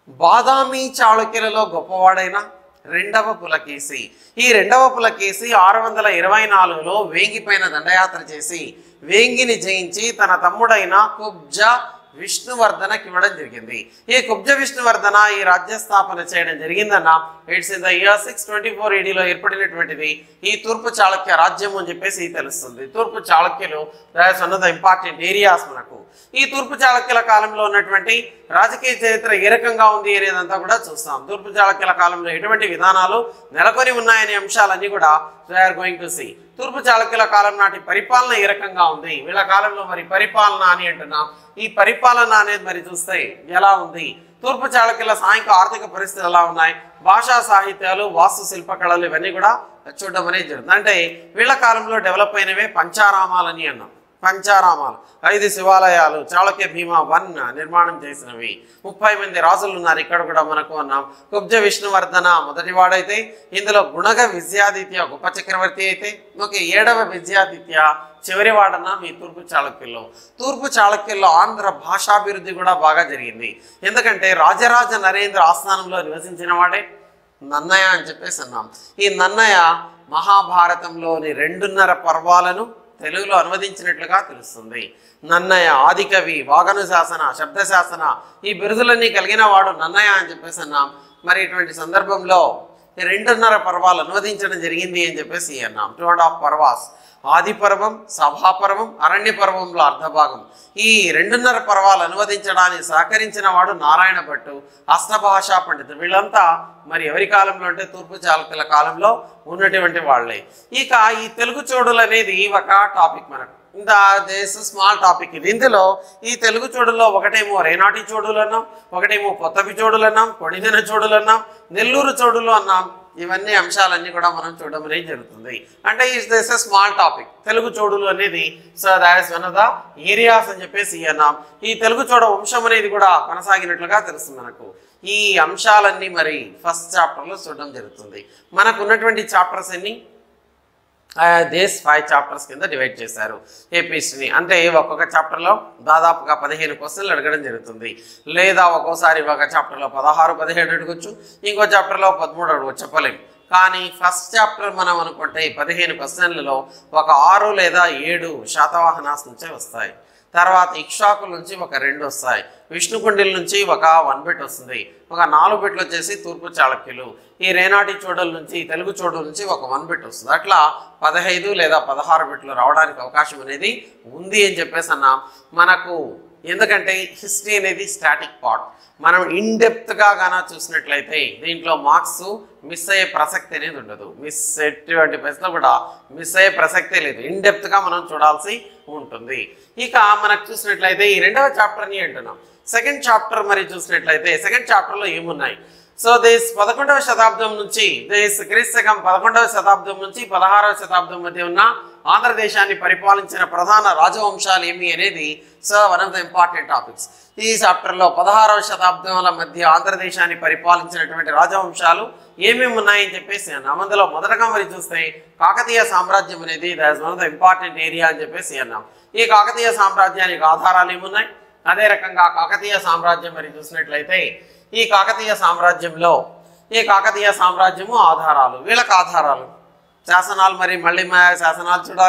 బాదామి చాళుక్యులలో గొప్పవాడైన రెండవ పులకేసి ఈ రెండవ పులకేసి ఆరు వందల ఇరవై నాలుగులో వేంగి పైన దండయాత్ర చేసి వేంగిని జయించి తన తమ్ముడైన కుబ్జ విష్ణువర్ధనకి ఇవ్వడం జరిగింది ఈ కుబ్జ విష్ణువర్ధన ఈ రాజ్య స్థాపన చేయడం జరిగిందన్న it's in the year six twenty four ఏడీలో ఏర్పడినటువంటిది ఈ తూర్పు చాళుక్య రాజ్యం అని చెప్పేసి తెలుస్తుంది తూర్పు చాళుక్యులు one of the important areas మనకు ఈ తూర్పు చాళుక్యుల కాలంలో ఉన్నటువంటి రాజకీయ చరిత్ర ఏ రకంగా ఉంది అనేదంతా కూడా చూస్తాం తూర్పు చాళుక్యుల కాలంలో ఎటువంటి విధానాలు నెలకొని ఉన్నాయనే అంశాలన్నీ కూడా వీఆర్ గోయింగ్ టు సీ తూర్పు చాళుక్యుల కాలం నాటి పరిపాలన ఏ రకంగా ఉంది వీళ్ళ కాలంలో మరి పరిపాలన అని అంటున్నాం ఈ పరిపాలన అనేది మరి చూస్తే ఎలా ఉంది తూర్పు చాళుక్యుల సాంఘిక ఆర్థిక పరిస్థితులు ఎలా ఉన్నాయి భాషా సాహిత్యాలు వాస్తు శిల్పకళలు ఇవన్నీ కూడా చూడడం అనేది జరుగుతుంది అంటే వీళ్ళ కాలంలో డెవలప్ అయినవే పంచారామాలని అన్నాం పంచారామాలు ఐదు శివాలయాలు చాళుక్య భీమా వన్ నిర్మాణం చేసినవి ముప్పై మంది రాజులు ఉన్నారు ఇక్కడ కూడా మనకు అన్నాం కుబ్జ విష్ణువర్ధన మొదటివాడైతే ఇందులో గుణగ విద్యాదిత్య గొప్ప చక్రవర్తి అయితే ఒక ఏడవ విద్యాదిత్య చివరి వాడన మీ తూర్పు చాళుక్యుల్లో తూర్పు చాళుక్యుల్లో ఆంధ్ర భాషాభివృద్ధి కూడా బాగా జరిగింది ఎందుకంటే రాజరాజ నరేంద్ర ఆస్థానంలో నివసించిన వాడే నన్నయ అని చెప్పేసి అన్నాం ఈ నన్నయ మహాభారతంలోని రెండున్నర పర్వాలను తెలుగులో అనువదించినట్లుగా తెలుస్తుంది నన్నయ ఆదికవి వాగను శాసన శబ్ద శాసన ఈ బిరుదులన్నీ కలిగిన వాడు నన్నయ అని చెప్పేసి అన్నాం మరి ఇటువంటి సందర్భంలో ఈ రెండున్నర పర్వాలు అనువదించడం జరిగింది అని చెప్పేసి అన్నాం టూ అండ్ హాఫ్ పర్వాస్ ఆది పర్వం సభాపర్వం అరణ్య పర్వంలో అర్ధభాగం ఈ రెండున్నర పర్వాలు అనువదించడానికి సహకరించిన వాడు నారాయణ భట్టు అష్టభాషా పండితుడు వీళ్ళంతా మరి ఎవరి కాలంలో అంటే తూర్పు చాళుక్యుల కాలంలో ఉన్నటువంటి వాళ్ళే ఇక ఈ తెలుగు చోడులు అనేది ఒక టాపిక్ మనకు ఇంత దేశ స్మాల్ టాపిక్ ఇది ఇందులో ఈ తెలుగు చోడుల్లో ఒకటేమో రేనాటి చోడులు అన్నాం ఒకటేమో కొత్తవి చోడులు అన్నాం కొడిదిన చోడులు అన్నాం నెల్లూరు చోడులు అన్నాం ఇవన్నీ అంశాలన్నీ కూడా మనం చూడడం అనేది జరుగుతుంది అంటే ఈ దిస్ స్మాల్ టాపిక్ తెలుగు చోడులు అనేది so that is one of the areas అని చెప్పేసి అన్నాం ఈ తెలుగు చోడ వంశం అనేది కూడా కొనసాగినట్లుగా తెలుస్తుంది మనకు ఈ అంశాలన్నీ మరి ఫస్ట్ చాప్టర్లో చూడడం జరుగుతుంది మనకు ఉన్నటువంటి చాప్టర్స్ అన్ని దేశ్ ఫైవ్ చాప్టర్స్ కింద డివైడ్ చేశారు ఏపీస్ని అంటే ఒక్కొక్క చాప్టర్లో దాదాపుగా పదిహేను క్వశ్చన్లు అడగడం జరుగుతుంది లేదా ఒక్కోసారి ఒక చాప్టర్లో పదహారు పదిహేడు అడగొచ్చు ఇంకో చాప్టర్లో పదమూడు అడగచ్చు చెప్పలేం కానీ ఫస్ట్ చాప్టర్ మనం అనుకుంటే పదిహేను క్వశ్చన్లలో ఒక ఆరు లేదా ఏడు శాతవాహనాస్ నుంచే వస్తాయి తర్వాత ఇక్షాకుల నుంచి ఒక రెండు వస్తాయి విష్ణుకుండిల నుంచి ఒక వన్ బిట్ వస్తుంది ఒక నాలుగు బిట్లు వచ్చేసి తూర్పు చాళుక్యులు ఈ రేనాటి చోడుల నుంచి తెలుగు చోడుల నుంచి ఒక వన్ బిట్ వస్తుంది అట్లా పదహైదు లేదా పదహారు బిట్లు రావడానికి అవకాశం అనేది ఉంది అని చెప్పేసి అన్నాం మనకు ఎందుకంటే హిస్టరీ అనేది స్టాటిక్ పార్ట్ మనం ఇన్డెప్త్గా గానా చూసినట్లయితే దీంట్లో మార్క్స్ మిస్ అయ్యే ప్రసక్తి అనేది ఉండదు మిస్ ఎటువంటి ప్రశ్న కూడా మిస్ అయ్యే ప్రసక్తే లేదు ఇన్డెప్త్గా మనం చూడాల్సి ఉంటుంది ఇక మనకు చూసినట్లయితే ఈ రెండవ చాప్టర్ని అంటున్నాం సెకండ్ చాప్టర్ మరి చూసినట్లయితే సెకండ్ చాప్టర్లో ఏమున్నాయి సో దేశ్ పదకొండవ శతాబ్దం నుంచి దేశ్ క్రీస్తకం పదకొండవ శతాబ్దం నుంచి పదహారవ శతాబ్దం మధ్య ఉన్న ఆంధ్రదేశాన్ని పరిపాలించిన ప్రధాన రాజవంశాలు ఏమి అనేది so one of the important topics ఈ చాప్టర్లో పదహారవ శతాబ్దాల మధ్య ఆంధ్రదేశాన్ని పరిపాలించినటువంటి రాజవంశాలు ఏమేమి ఉన్నాయని చెప్పేసి అన్నాం అందులో మొదటగా మరి చూస్తే కాకతీయ సామ్రాజ్యం అనేది that's one of the important area అని చెప్పేసి అన్నాం ఈ కాకతీయ సామ్రాజ్యానికి ఆధారాలు ఏమున్నాయి అదే రకంగా కాకతీయ సామ్రాజ్యం మరి చూసినట్లయితే ఈ కాకతీయ సామ్రాజ్యంలో ఈ కాకతీయ సామ్రాజ్యము ఆధారాలు వీళ్ళకి ఆధారాలు శాసనాలు మరి మళ్ళీ మా శాసనాలు చూడాలి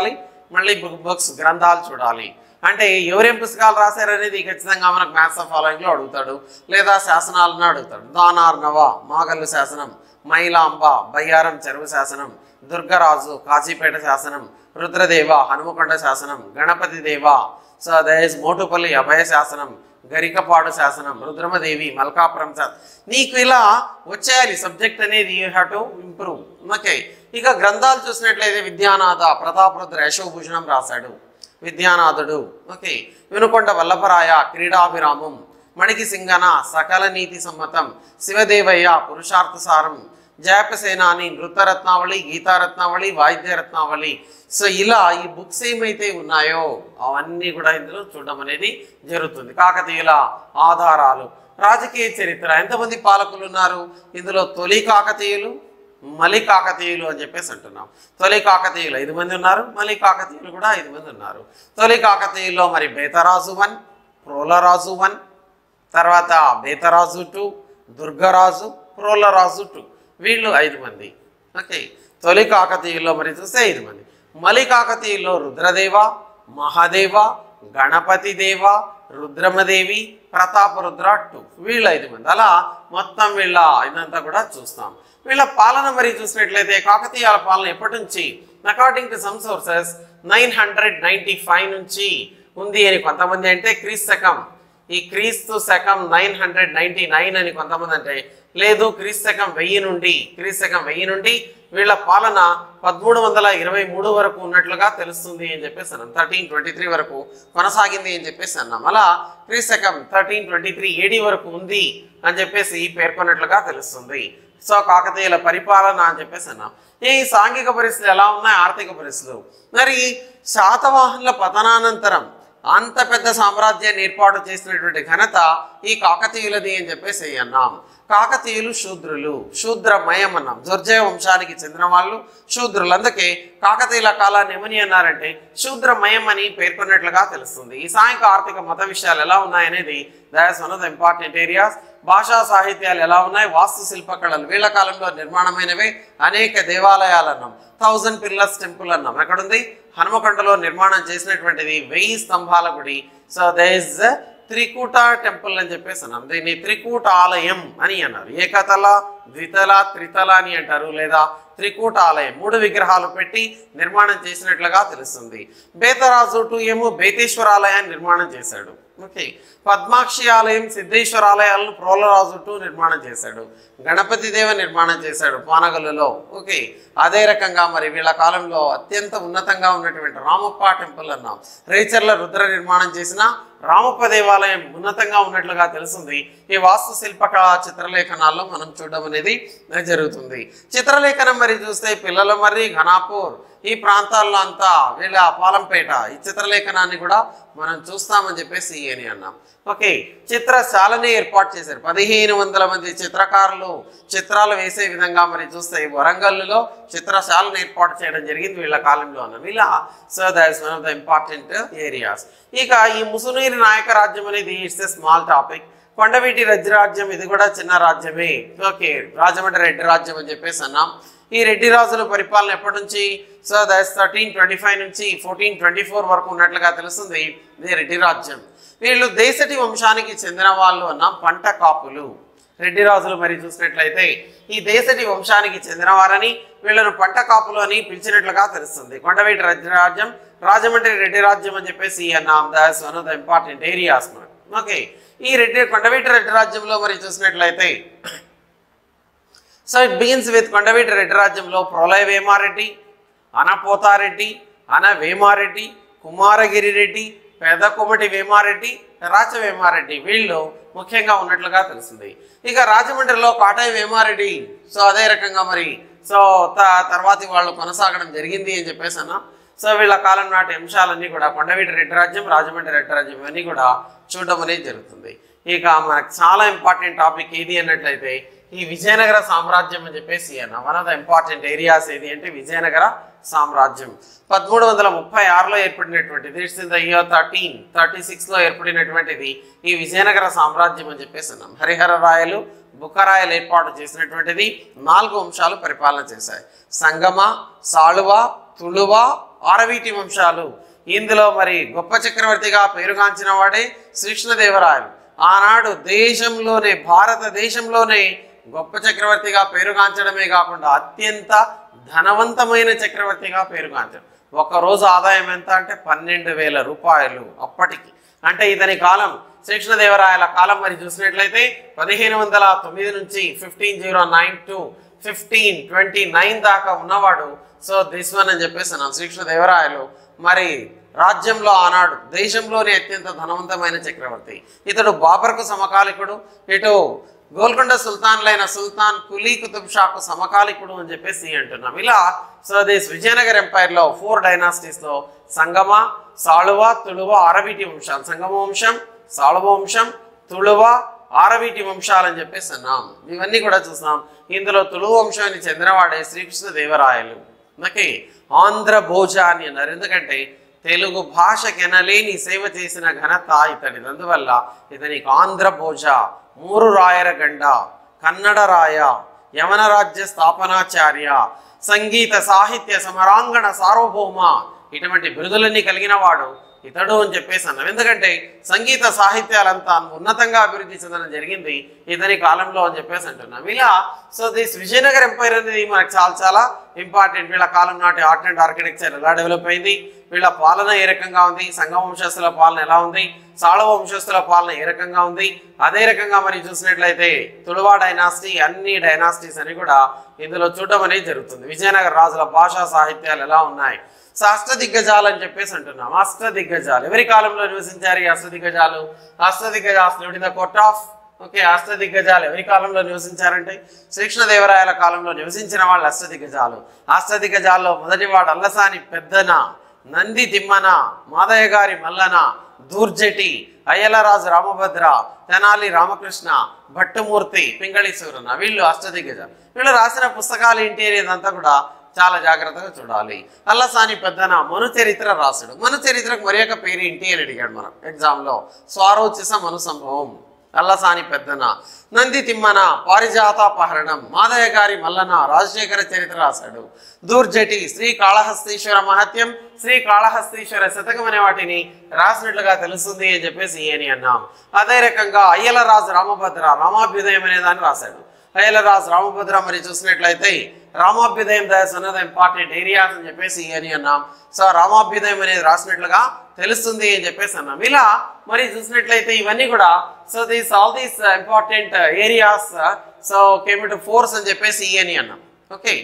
మళ్ళీ బుక్స్ గ్రంథాలు చూడాలి అంటే ఎవరేం పుస్తకాలు రాశారనేది ఖచ్చితంగా మనకు మ్యాథ్స్ ఆఫ్ ఫాలోయింగ్లో అడుగుతాడు లేదా శాసనాలను అడుగుతాడు దానార్ణవ మాగల్లు శాసనం మైలాంబ బయ్యారం చెరువు శాసనం దుర్గరాజు కాజీపేట శాసనం రుద్రదేవ హనుమకొండ శాసనం గణపతి దేవ సో దయస్ మోటుపల్లి అభయ శాసనం గరికపాడు శాసనం రుద్రమదేవి మల్కాపురం శాసనం నీకు ఇలా వచ్చేయాలి సబ్జెక్ట్ అనేది you have to improve okay ఇక గ్రంథాలు చూసినట్లయితే విద్యానాథ ప్రతాపరుద్ర యశోభూషణం రాశాడు విద్యానాథుడు ఓకే వినుకొండ వల్లభరాయ క్రీడాభిరామం మణికి సింగన సకల నీతి సమ్మతం శివదేవయ్య పురుషార్థసారం జయపసేనాని నృత్యరత్నావళి గీతారత్నావళి వాయిద్యరత్నావళి సో ఇలా ఈ బుక్స్ ఏమైతే ఉన్నాయో అవన్నీ కూడా ఇందులో చూడడం అనేది జరుగుతుంది కాకతీయుల ఆధారాలు రాజకీయ చరిత్ర ఎంతమంది పాలకులు ఉన్నారు ఇందులో తొలి కాకతీయులు మలి కాకతీయులు అని చెప్పేసి అంటున్నాం తొలి కాకతీయులు ఐదు మంది ఉన్నారు మలి కాకతీయులు కూడా ఐదు మంది ఉన్నారు తొలి కాకతీయుల్లో మరి బేతరాజు వన్ ప్రోలరాజు వన్ తర్వాత బేతరాజు టూ దుర్గరాజు ప్రోలరాజు టూ వీళ్ళు ఐదు మంది ఓకే తొలి కాకతీయుల్లో మరి చూస్తే ఐదు మంది మలి కాకతీయుల్లో రుద్రదేవ మహాదేవ గణపతి దేవ రుద్రమదేవి ప్రతాపరుద్ర టూ వీళ్ళు ఐదు మంది అలా మొత్తం వీళ్ళ ఇదంతా కూడా చూస్తాం వీళ్ళ పాలన మరి చూసినట్లయితే కాకతీయాల పాలన ఎప్పటి నుంచి according to some sources nine hundred ninety five నుంచి ఉంది అని కొంతమంది అంటే క్రీస్తు శకం ఈ క్రీస్తు శకం నైన్ హండ్రెడ్ నైన్టీ నైన్ అని కొంతమంది అంటే లేదు క్రీస్తు శకం వెయ్యి నుండి క్రీస్తు శకం వెయ్యి నుండి వీళ్ళ పాలన పదమూడు వందల ఇరవై మూడు వరకు ఉన్నట్లుగా తెలుస్తుంది అని చెప్పేసి అన్నాం థర్టీన్ ట్వంటీ త్రీ వరకు కొనసాగింది అని చెప్పేసి అన్నాం అలా క్రీస్తు శకం థర్టీన్ ట్వంటీ త్రీ ఏడీ వరకు ఉంది అని చెప్పేసి పేర్కొన్నట్లుగా తెలుస్తుంది సో కాకతీయుల పరిపాలన అని చెప్పేసి అన్నాం ఈ సాంఘిక పరిస్థితులు ఎలా ఉన్నాయి ఆర్థిక పరిస్థితులు మరి శాతవాహనుల పతనానంతరం అంత పెద్ద సామ్రాజ్యాన్ని ఏర్పాటు చేసినటువంటి ఘనత ఈ కాకతీయులది అని చెప్పేసి అన్నాం కాకతీయులు శూద్రులు శూద్రమయం అన్నాం దుర్జయ వంశానికి చెందిన వాళ్ళు శూద్రులు అందుకే కాకతీయుల కాలాన్ని ఏమని అన్నారంటే శూద్రమయం అని పేర్కొన్నట్లుగా తెలుస్తుంది ఈ సాంఘిక ఆర్థిక మత విషయాలు ఎలా ఉన్నాయనేది that's one of the important areas భాషా సాహిత్యాలు ఎలా ఉన్నాయి వాస్తు శిల్పకళలు వీళ్ళ కాలంలో నిర్మాణమైనవే అనేక దేవాలయాలు అన్నాం థౌజండ్ పిల్లర్స్ టెంపుల్ అన్నాం ఎక్కడుంది హనుమకొండలో నిర్మాణం చేసినటువంటిది వెయ్యి స్తంభాల గుడి so they is Trikuta temple అని చెప్పేసి అన్నాం దీన్ని త్రికూట ఆలయం అని అన్నారు ఏకతల ద్వితల త్రితల అని అంటారు లేదా త్రికూట ఆలయం మూడు విగ్రహాలు పెట్టి నిర్మాణం చేసినట్లుగా తెలుస్తుంది బేతరాజు టు ఏమో బేతేశ్వర ఆలయాన్ని నిర్మాణం చేశాడు ఓకే పద్మాక్షి ఆలయం సిద్ధేశ్వర ఆలయాలను ప్రోలరాజు టూ నిర్మాణం చేశాడు గణపతి దేవ నిర్మాణం చేశాడు పానగల్లులో ఓకే అదే రకంగా మరి వీళ్ళ కాలంలో అత్యంత ఉన్నతంగా ఉన్నటువంటి రామప్ప టెంపుల్ అన్నాం రేచర్ల రుద్ర నిర్మాణం చేసిన రామప్ప దేవాలయం ఉన్నతంగా ఉన్నట్లుగా తెలుస్తుంది ఈ వాస్తు శిల్పకళ చిత్రలేఖనాల్లో మనం చూడడం అనేది జరుగుతుంది చిత్రలేఖనం మరి చూస్తే పిల్లల మర్రి ఘనాపూర్ ఈ ప్రాంతాల్లో అంతా వీళ్ళ పాలంపేట ఈ చిత్రలేఖనాన్ని కూడా మనం చూస్తామని చెప్పేసి అని అన్నాం ఓకే చిత్రశాలని ఏర్పాటు చేశారు పదిహేను వందల మంది చిత్రకారులు చిత్రాలు వేసే విధంగా మరి చూస్తే ఈ వరంగల్లో చిత్రశాలను ఏర్పాటు చేయడం జరిగింది వీళ్ళ కాలంలో అన్నాం ఇలా so that's one of the important areas ఇక ఈ ముసునీరి నాయక రాజ్యం అనేది ఇట్స్ ఎ స్మాల్ టాపిక్ కొండవీటి రెడ్డి రాజ్యం ఇది కూడా చిన్న రాజ్యమే ఓకే రాజమండ్రి రెడ్డి రాజ్యం అని చెప్పేసి అన్నాం ఈ రెడ్డి రాజుల పరిపాలన ఎప్పటి నుంచి so that's thirteen twenty five నుంచి ఫోర్టీన్ ట్వంటీ ఫోర్ వరకు ఉన్నట్లుగా తెలుస్తుంది ఇది రెడ్డి రాజ్యం వీళ్ళు దేశటి వంశానికి చెందిన వాళ్ళు అన్న పంట కాపులు రెడ్డి రాజులు మరి చూసినట్లయితే ఈ దేశటి వంశానికి చెందినవారని వీళ్ళను పంట కాపులు అని పిలిచినట్లుగా తెలుస్తుంది కొండవీటి రెడ్డి రాజ్యం రాజమండ్రి రెడ్డి రాజ్యం అని చెప్పేసి అన్నాం that's one of the important areas okay ఈ రెడ్డి కొండవీటి రెడ్డి రాజ్యంలో మరి చూసినట్లయితే సో ఇట్ బిగిన్స్ విత్ కొండవీటి రెడ్డి రాజ్యంలో ప్రళయ వేమారెడ్డి అనపోతారెడ్డి అన వేమారెడ్డి కుమారగిరి రెడ్డి పెద్ద కొమటి వేమారెడ్డి రాచ వేమారెడ్డి వీళ్ళు ముఖ్యంగా ఉన్నట్లుగా తెలిసింది ఇక రాజమండ్రిలో కాటాయి వేమారెడ్డి సో అదే రకంగా మరి సో త- తర్వాతి వాళ్ళు కొనసాగడం జరిగింది అని చెప్పేసి అన్నా సో వీళ్ళ కాలం నాటి అంశాలన్నీ కూడా కొండవీటి రెడ్డి రాజ్యం రాజమండ్రి రెడ్డి రాజ్యం ఇవన్నీ కూడా చూడడం అనేది జరుగుతుంది ఇక మనకు చాలా ఇంపార్టెంట్ టాపిక్ ఏది అన్నట్లయితే ఈ విజయనగర సామ్రాజ్యం అని చెప్పేసి అన్న one of the important areas ఏది అంటే విజయనగర సామ్రాజ్యం పదమూడు వందల ముప్పై ఆరులో ఏర్పడినటువంటిది it's in the year thirteen thirty సిక్స్లో ఏర్పడినటువంటిది ఈ విజయనగర సామ్రాజ్యం అని చెప్పేసి అన్నాం హరిహర రాయలు బుక్కరాయలు ఏర్పాటు చేసినటువంటిది నాలుగు వంశాలు పరిపాలన చేశాయి సంగమ సాళువ తుళువ ఆరవీటి వంశాలు ఇందులో మరి గొప్ప చక్రవర్తిగా పేరుగాంచిన వాడే శ్రీకృష్ణదేవరాయలు ఆనాడు దేశంలోనే భారతదేశంలోనే గొప్ప చక్రవర్తిగా పేరుగాంచడమే కాకుండా అత్యంత ధనవంతమైన చక్రవర్తిగా పేరుగాంచాడు ఒక రోజు ఆదాయం ఎంత అంటే పన్నెండు వేల రూపాయలు అప్పటికి అంటే ఇతని కాలం శ్రీకృష్ణదేవరాయల కాలం మరి చూసినట్లయితే పదిహేను వందల తొమ్మిది నుంచి fifteen zero nine to fifteen twenty nine దాకా ఉన్నవాడు సో దిస్ వన్ అని చెప్పేసి అన్నాం శ్రీకృష్ణదేవరాయలు మరి రాజ్యంలో ఆనాడు దేశంలోనే అత్యంత ధనవంతమైన చక్రవర్తి ఇతడు బాబర్కు సమకాలికుడు ఇటు గోల్కొండ సుల్తాన్లైన సుల్తాన్ కులీ కుతుబ్ షాకు సమకాలికుడు అని చెప్పేసి అంటున్నాం ఇలా సో దిస్ విజయనగర్ ఎంపైర్ లో ఫోర్ డైనాసిటీస్ లో సంగమ సాళువ తుళువ ఆరవీటి వంశాలు సంగమ వంశం సాళువ వంశం తుళువ ఆరవీటి వంశాలు అని చెప్పేసి అన్నాం ఇవన్నీ కూడా చూస్తాం ఇందులో తుళువ వంశానికి చెందినవాడే శ్రీకృష్ణ దేవరాయలు ఓకే ఆంధ్ర భోజ అని అన్నారు ఎందుకంటే తెలుగు భాషకెనలేని సేవ చేసిన ఘనత ఇతనిది అందువల్ల ఇతనికి ఆంధ్ర భోజ మూరు రాయర గండ కన్నడ రాయ యమన రాజ్య స్థాపనాచార్య సంగీత సాహిత్య సమరాంగణ సార్వభౌమ ఇటువంటి బిరుదులన్నీ కలిగిన వాడు ఇతడు అని చెప్పేసి అన్నాం ఎందుకంటే సంగీత సాహిత్యాలంతా ఉన్నతంగా అభివృద్ధి చెందడం జరిగింది ఇతని కాలంలో అని చెప్పేసి అంటున్నాం ఇలా సో దిస్ విజయనగర్ ఎంపైర్ అనేది మనకు చాలా చాలా ఇంపార్టెంట్ వీళ్ళ కాలం నాటి ఆర్ట్ అండ్ ఆర్కిటెక్చర్ ఎలా డెవలప్ అయింది వీళ్ళ పాలన ఏ రకంగా ఉంది సంఘ వంశస్థుల పాలన ఎలా ఉంది సాళవ వంశస్థుల పాలన ఏ రకంగా ఉంది అదే రకంగా మరి చూసినట్లయితే తుಳುవ డైనాసిటీ అన్ని డైనాసిటీస్ అని కూడా ఇందులో చూడడం అనేది జరుగుతుంది విజయనగర రాజుల భాషా సాహిత్యాలు ఎలా ఉన్నాయి సో అష్టదిగ్గజాలు అని చెప్పేసి అంటున్నాం అష్టదిగ్గజాలు ఎవరి కాలంలో నివసించారు ఈ అష్టదిగ్గజాలు Ashtadiggajas the court of okay అష్టదిగ్గజాలు ఎవరి కాలంలో నివసించారంటే శ్రీకృష్ణదేవరాయల కాలంలో నివసించిన వాళ్ళు అష్టదిగ్గజాలు అష్టదిగ్గజాల్లో మొదటి వాడు అల్లసాని పెద్దన నంది తిమ్మన మాదయ్య గారి మల్లన దూర్జటి అయ్యలరాజు రామభద్ర తెనాలి రామకృష్ణ భట్టుమూర్తి పింగళి సూరన వీళ్ళు అష్టదిగ్గజాలు వీళ్ళు రాసిన పుస్తకాలు ఏంటి అనేదంతా కూడా చాలా జాగ్రత్తగా చూడాలి అల్లసాని పెద్దన మను చరిత్ర రాసుడు మను చరిత్రకు మరి యొక్క పేరు ఏంటి అని అడిగాడు మనం ఎగ్జామ్లో స్వారోచిస మను సంభవం అల్లసాని పెద్దన నంది తిమ్మన పారిజాతాపహరణం మాదయ్య గారి మల్లన రాజశేఖర చరిత్ర రాశాడు దూర్జటి శ్రీ కాళహస్తీశ్వర మహత్యం శ్రీ కాళహస్తీశ్వర శతకం అనే వాటిని రాసినట్లుగా తెలుస్తుంది అని చెప్పేసి అని అన్నాం అదే రకంగా అయ్యలరాజు రామభద్ర రామాభ్యుదయం అనే దాన్ని రాశాడు అయ్యలరాజు రామభద్ర మరి చూసినట్లయితే రామాభ్యుదయం దయస్ అన్నది ఇంపార్టెంట్ ఏరియాస్ అని చెప్పేసి అని అన్నాం సో రామాభ్యుదయం అనేది రాసినట్లుగా తెలుస్తుంది అని చెప్పేసి అన్నాం ఇలా మరి చూసినట్లయితే ఇవన్నీ కూడా so these all these important areas so came to force అని చెప్పేసి అని అన్నాం okay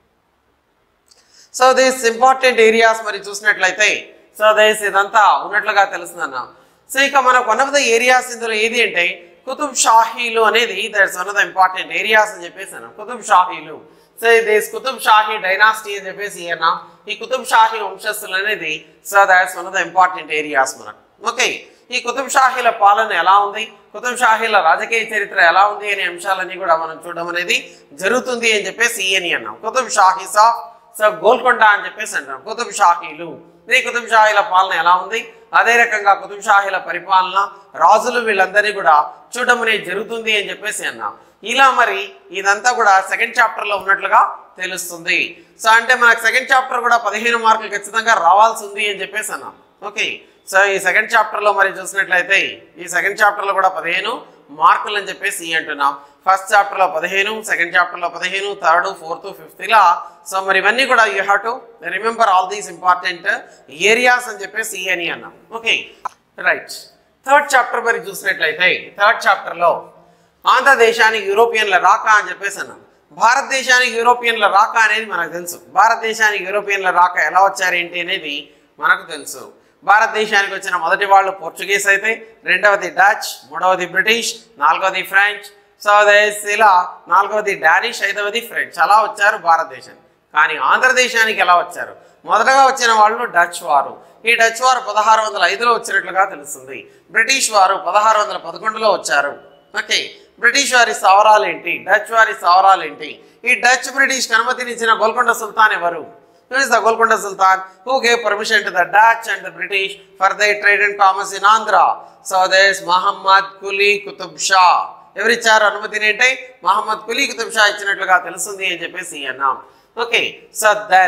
so this important areas మరి చూసినట్లయితే సో దిస్ ఇదంతా ఉన్నట్లుగా తెలుస్తుందన్న సో ఇక మనకు వన్ ఆఫ్ ద ఏరియాస్ ఇందులో ఏది అంటే కుతుబ్ షాహీలు అనేది that's one of the important areas అని చెప్పేసి అన్నాం కుతుబ్ షాహీలు so this Qutb Shahi dynasty అని చెప్పేసి అన్నాం ఈ కుతుబ్ షాహీ వంశస్థులు అనేది so that's one of the important areas మనకు ఓకే ఈ కుతుబ్ షాహీల పాలన ఎలా ఉంది కుతుబ్ షాహీల రాజకీయ చరిత్ర ఎలా ఉంది అనే అంశాలన్నీ కూడా మనం చూడడం అనేది జరుగుతుంది అని చెప్పేసి అని అన్నాం కుతుబ్ షాహీస్ ఆఫ్ సో గోల్కొండ అని చెప్పేసి అంటాం కుతుబ్ షాహీలు ఈ కుతుబ్ షాహీల పాలన ఎలా ఉంది అదే రకంగా కుతుబ్ షాహీల పరిపాలన రాజులు వీళ్ళందరినీ కూడా చూడడం అనేది జరుగుతుంది అని చెప్పేసి అన్నాం ఇలా మరి ఇదంతా కూడా సెకండ్ చాప్టర్ లో ఉన్నట్లుగా తెలుస్తుంది సో అంటే మనకు సెకండ్ చాప్టర్ కూడా పదిహేను మార్కులు ఖచ్చితంగా రావాల్సి ఉంది అని చెప్పేసి అన్నాం ఓకే సో ఈ సెకండ్ చాప్టర్ లో మరి చూసినట్లయితే ఈ సెకండ్ చాప్టర్ లో కూడా పదిహేను మార్కులు అని చెప్పేసి ఈ అంటున్నాం ఫస్ట్ చాప్టర్ లో పదిహేను సెకండ్ చాప్టర్ లో పదిహేను థర్డ్ ఫోర్త్ ఫిఫ్త్ ఇలా సో మరి ఇవన్నీ కూడా you have to remember all these important areas అని చెప్పేసి ఈ అని అన్నాం ఓకే రైట్ థర్డ్ చాప్టర్ మరి చూసినట్లయితే థర్డ్ చాప్టర్ లో ఆంధ్రదేశానికి యూరోపియన్ల రాక అని చెప్పేసి అన్నాం భారతదేశానికి యూరోపియన్ల రాక అనేది మనకు తెలుసు భారతదేశానికి యూరోపియన్ల రాక ఎలా వచ్చారు ఏంటి అనేది మనకు తెలుసు భారతదేశానికి వచ్చిన మొదటి వాళ్ళు పోర్చుగీస్ అయితే రెండవది డచ్ మూడవది బ్రిటిష్ నాలుగవది ఫ్రెంచ్ సో దేస్ ఇలా నాలుగవది డానిష్ ఐదవది ఫ్రెంచ్ అలా వచ్చారు భారతదేశానికి కానీ ఆంధ్రదేశానికి ఎలా వచ్చారు మొదటగా వచ్చిన వాళ్ళు డచ్ వారు ఈ డచ్ వారు పదహారు వందల ఐదులో వచ్చినట్లుగా తెలుస్తుంది బ్రిటిష్ వారు పదహారు వందల పదకొండులో వచ్చారు ఓకే బ్రిటిష్ వారి సవరాలు ఏంటి డచ్ వారి సవరాలు ఏంటి ఈ డచ్ బ్రిటిష్ అనుమతినిచ్చిన గోల్కొండ సుల్తాన్ ఎవరు Who is the Golconda Sultan who gave permission to the Dutch and the British for their trade and commerce in Andhra? So there is Muhammad Kuli Qutub Shah. ఎవరిచ్చారు అనుమతిని అంటే మహమ్మద్ కులీ కుతుబ్ షా ఇచ్చినట్లుగా తెలుస్తుంది అని చెప్పేసి అన్నాం ఓకే సో దెన్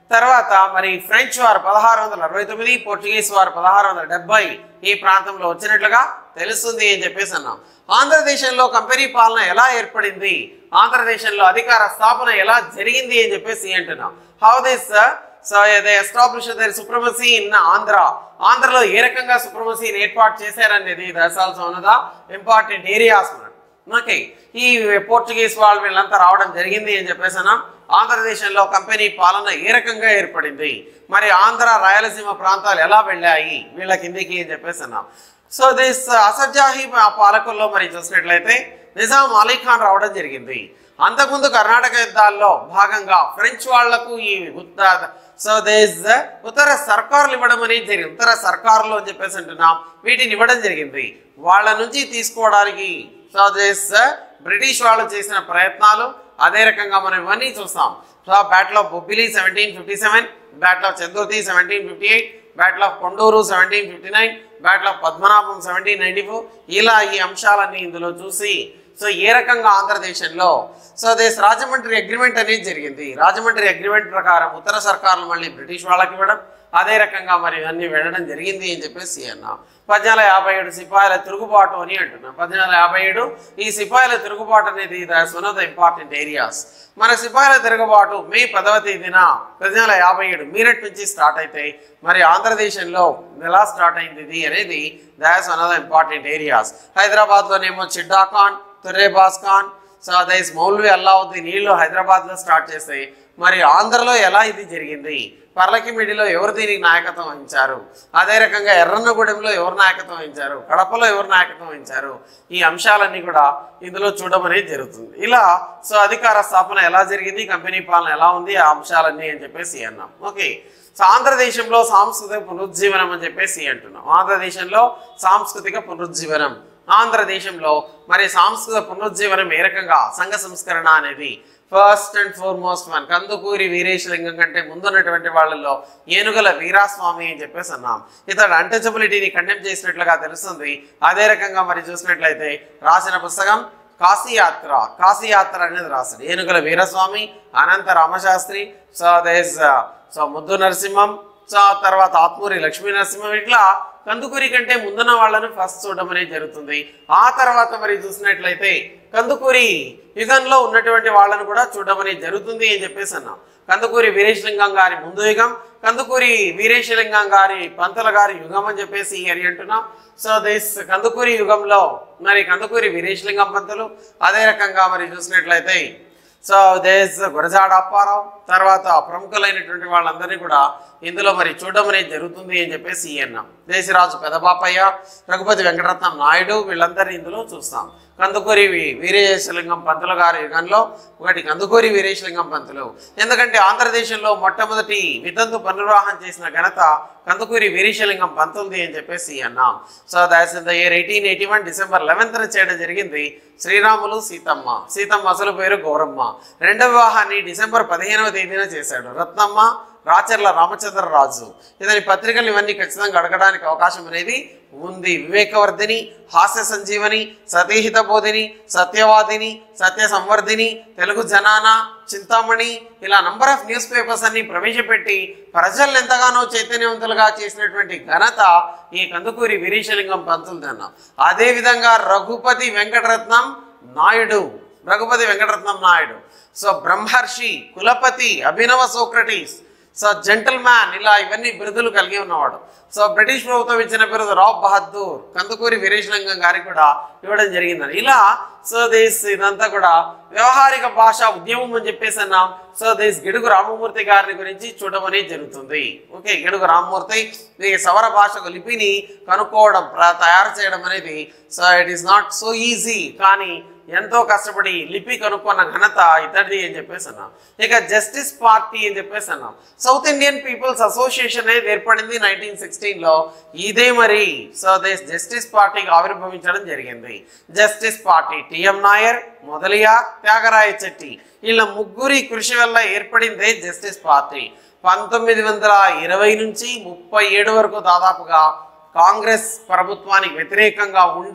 తర్వాత మరి ఫ్రెంచ్ వారు పదహారు వందల అరవై తొమ్మిది పోర్చుగీస్ వారు పదహారు వందల డెబ్బై ఈ ప్రాంతంలో వచ్చినట్లుగా తెలుస్తుంది అని చెప్పేసి అన్నాం ఆంధ్రదేశంలో కంపెనీ పాలన ఎలా ఏర్పడింది ఆంధ్రదేశంలో అధికార స్థాపన ఎలా జరిగింది అని చెప్పేసి అంటున్నాం how this so they establish their supremacy in Andhra ఆంధ్రలో ఏ రకంగా సుప్రమసీని ఏర్పాటు చేశారనేది that's also one the important areas మనకు ఓకే ఈ పోర్చుగీస్ వాళ్ళు వీళ్ళంతా రావడం జరిగింది అని చెప్పేసాను ఆంధ్రదేశంలో కంపెనీ పాలన ఏ రకంగా ఏర్పడింది మరి ఆంధ్ర రాయలసీమ ప్రాంతాలు ఎలా వెళ్ళాయి వీళ్ళ కిందికి అని చెప్పేసాను సో దిస్ అసర్జాహి పాలకుల్లో మరి చూసినట్లయితే నిజాం అలీ ఖాన్ రావడం జరిగింది అంతకుముందు కర్ణాటక యుద్ధాల్లో భాగంగా ఫ్రెంచ్ వాళ్లకు ఈ ఉత్త సో దేస్ ఉత్తర సర్కారులు ఇవ్వడం అనేది జరిగింది ఉత్తర సర్కారులు అని చెప్పేసి అంటున్నాం వీటిని ఇవ్వడం జరిగింది వాళ్ళ నుంచి తీసుకోవడానికి సో దేస్ బ్రిటిష్ వాళ్ళు చేసిన ప్రయత్నాలు అదే రకంగా మనం ఇవన్నీ చూస్తాం so battle of Bobbili seventeen fifty seven battle of Chandurthi seventeen fifty eight battle of Konduru seventeen fifty nine battle of Padmanabham seventeen ninety four ఇలా ఈ అంశాలన్నీ ఇందులో చూసి సో ఏ రకంగా ఆంధ్రదేశంలో సో దేశ రాజమండ్రి అగ్రిమెంట్ అనేది జరిగింది రాజమండ్రి అగ్రిమెంట్ ప్రకారం ఉత్తర సర్కారులు మళ్ళీ బ్రిటిష్ వాళ్ళకి ఇవ్వడం అదే రకంగా మరి అన్ని వెళ్ళడం జరిగింది అని చెప్పేసి అన్నాం పద్నాలుగు యాభై ఏడు సిపాయిల తిరుగుబాటు అని అంటున్నాం పద్నాలుగు యాభై ఏడు ఈ సిపాయిల తిరుగుబాటు అనేది that's one of the important areas మన సిపాయిల తిరుగుబాటు మే పదవ తేదీన పద్నాలుగు యాభై ఏడు మీరట్ నుంచి స్టార్ట్ అయితే మరి ఆంధ్రదేశంలో ఎలా స్టార్ట్ అయింది ఇది అనేది that's one of the important areas హైదరాబాద్లోనేమో చిడ్డా ఖాన్ తుర్రేబాస్ ఖాన్ సో దైస్ మౌల్వి అల్లావుద్దీన్ వీళ్ళు హైదరాబాద్లో స్టార్ట్ చేస్తాయి మరి ఆంధ్రలో ఎలా ఇది జరిగింది పర్లకిమిడిలో ఎవరు దీనికి నాయకత్వం వహించారు అదే రకంగా ఎర్రన్నగూడెంలో ఎవరు నాయకత్వం వహించారు కడపలో ఎవరు నాయకత్వం వహించారు ఈ అంశాలన్నీ కూడా ఇందులో చూడడం అనేది జరుగుతుంది ఇలా సో అధికార స్థాపన ఎలా జరిగింది కంపెనీ పాలన ఎలా ఉంది ఆ అంశాలన్నీ అని చెప్పేసి అన్నాం ఓకే సో ఆంధ్రదేశంలో సాంస్కృతిక పునరుజ్జీవనం అని చెప్పేసి అంటున్నాం ఆంధ్రదేశంలో సాంస్కృతిక పునరుజ్జీవనం ఆంధ్రదేశంలో మరి సాంస్కృతిక పునరుజ్జీవనం ఏ రకంగా సంఘ సంస్కరణ అనేది first and foremost one Kandukuri Veeresalingam కంటే ముందున్నటువంటి వాళ్ళలో ఏనుగల వీరాస్వామి అని చెప్పేసి అన్నాం ఇతడు అన్టచబిలిటీని కండెమ్ చేసినట్లుగా తెలుస్తుంది అదే రకంగా మరి చూసినట్లయితే రాసిన పుస్తకం కాశీయాత్ర కాశీయాత్ర అనేది రాశాడు Enugula Veeraswamy Anantha Ramasastri so this so Muddu Narasimham so ఆ తర్వాత ఆత్మూరి లక్ష్మీ నరసింహం ఇట్లా కందుకూరి కంటే ముందున్న వాళ్ళని ఫస్ట్ చూడడం అనేది జరుగుతుంది ఆ తర్వాత మరి చూసినట్లయితే కందుకూరి యుగంలో ఉన్నటువంటి వాళ్ళని కూడా చూడడం అనేది జరుగుతుంది అని చెప్పేసి అన్నాం కందుకూరి వీరేశలింగం గారి ముందు యుగం కందుకూరి వీరేశలింగం గారి పంతుల గారి యుగం అని చెప్పేసి అని అంటున్నాం సో దిస్ కందుకూరి యుగంలో మరి కందుకూరి వీరేశలింగం పంతులు అదే రకంగా మరి చూసినట్లయితే సో దేశ్ గురజాడ అప్పారావు తర్వాత ప్రముఖులైనటువంటి వాళ్ళందరినీ కూడా ఇందులో మరి చూడడం అనేది జరుగుతుంది అని చెప్పేసి అన్నాం దేశరాజు పెదబాపయ్య రఘుపతి వెంకటరత్నం నాయుడు వీళ్ళందరినీ ఇందులో చూస్తాం కందుకూరి వి- వీరేశలింగం పంతులు గారి యుగంలో ఒకటి కందుకూరి వీరేశలింగం పంతులు ఎందుకంటే ఆంధ్రదేశంలో మొట్టమొదటి వితంతు పునర్వాహం చేసిన ఘనత కందుకూరి వీరేశలింగం పంతులది అని చెప్పేసి అన్నాం so that's in the year eighteen eighty one December లెవెన్త్న చేయడం జరిగింది శ్రీరాములు సీతమ్మ సీతమ్మ అసలు పేరు గౌరమ్మ రెండవ వివాహాన్ని డిసెంబర్ పదిహేనవ తేదీన చేశాడు రత్నమ్మ రాచర్ల రామచంద్రరాజు ఇతని పత్రికలు ఇవన్నీ ఖచ్చితంగా అడగడానికి అవకాశం అనేది ఉంది వివేకవర్ధిని హాస్య సంజీవని సతీహిత బోధిని సత్యవాదిని సత్య సంవర్ధిని తెలుగు జనాన చింతామణి ఇలా నంబర్ ఆఫ్ న్యూస్ పేపర్స్ అన్ని ప్రవేశపెట్టి ప్రజలను ఎంతగానో చైతన్యవంతులుగా చేసినటువంటి ఘనత ఈ కందుకూరి వీరేశలింగం పంతులదన్న అదే విధంగా రఘుపతి వెంకటరత్నం నాయుడు రఘుపతి వెంకటరత్నం నాయుడు సో బ్రహ్మర్షి కులపతి అభినవ సోక్రటీస్ సో జెంటల్ మ్యాన్ ఇలా ఇవన్నీ బిరుదులు కలిగి ఉన్నవాడు సో బ్రిటిష్ ప్రభుత్వం ఇచ్చిన బిరుదు రావ్ బహదూర్ కందుకూరి వీరేశలింగం గారికి కూడా ఇవ్వడం జరిగిందని ఇలా సో దిస్ ఇదంతా కూడా వ్యవహారిక భాష ఉద్యమం అని చెప్పేసి అన్నాం సో దిస్ గిడుగు రామమూర్తి గారిని గురించి చూడడం అనేది జరుగుతుంది ఓకే గిడుగు రామమూర్తి ఈ సవర భాషకు లిపిని కనుక్కోవడం ప్ర- తయారు చేయడం అనేది so it is not so easy కానీ ఎంతో కష్టపడి లిపి కనుక్కున్న ఘనత ఇతడిది అని చెప్పేసి అన్నాం ఇక జస్టిస్ పార్టీ అని చెప్పేసి అన్నాం సౌత్ ఇండియన్ పీపుల్స్ అసోసియేషన్ అనేది ఏర్పడింది నైన్టీన్ సిక్స్టీన్లో ఇదే మరి సో దేశ్ జస్టిస్ పార్టీకి ఆవిర్భవించడం జరిగింది Justice party T M Nair Mudaliar Thyagaraya Chetty వీళ్ళ ముగ్గురి కృషి వల్ల ఏర్పడిందే జస్టిస్ పార్టీ పంతొమ్మిది వందల ఇరవై నుంచి ముప్పై ఏడు వరకు దాదాపుగా కాంగ్రెస్ ప్రభుత్వానికి వ్యతిరేకంగా ఉండి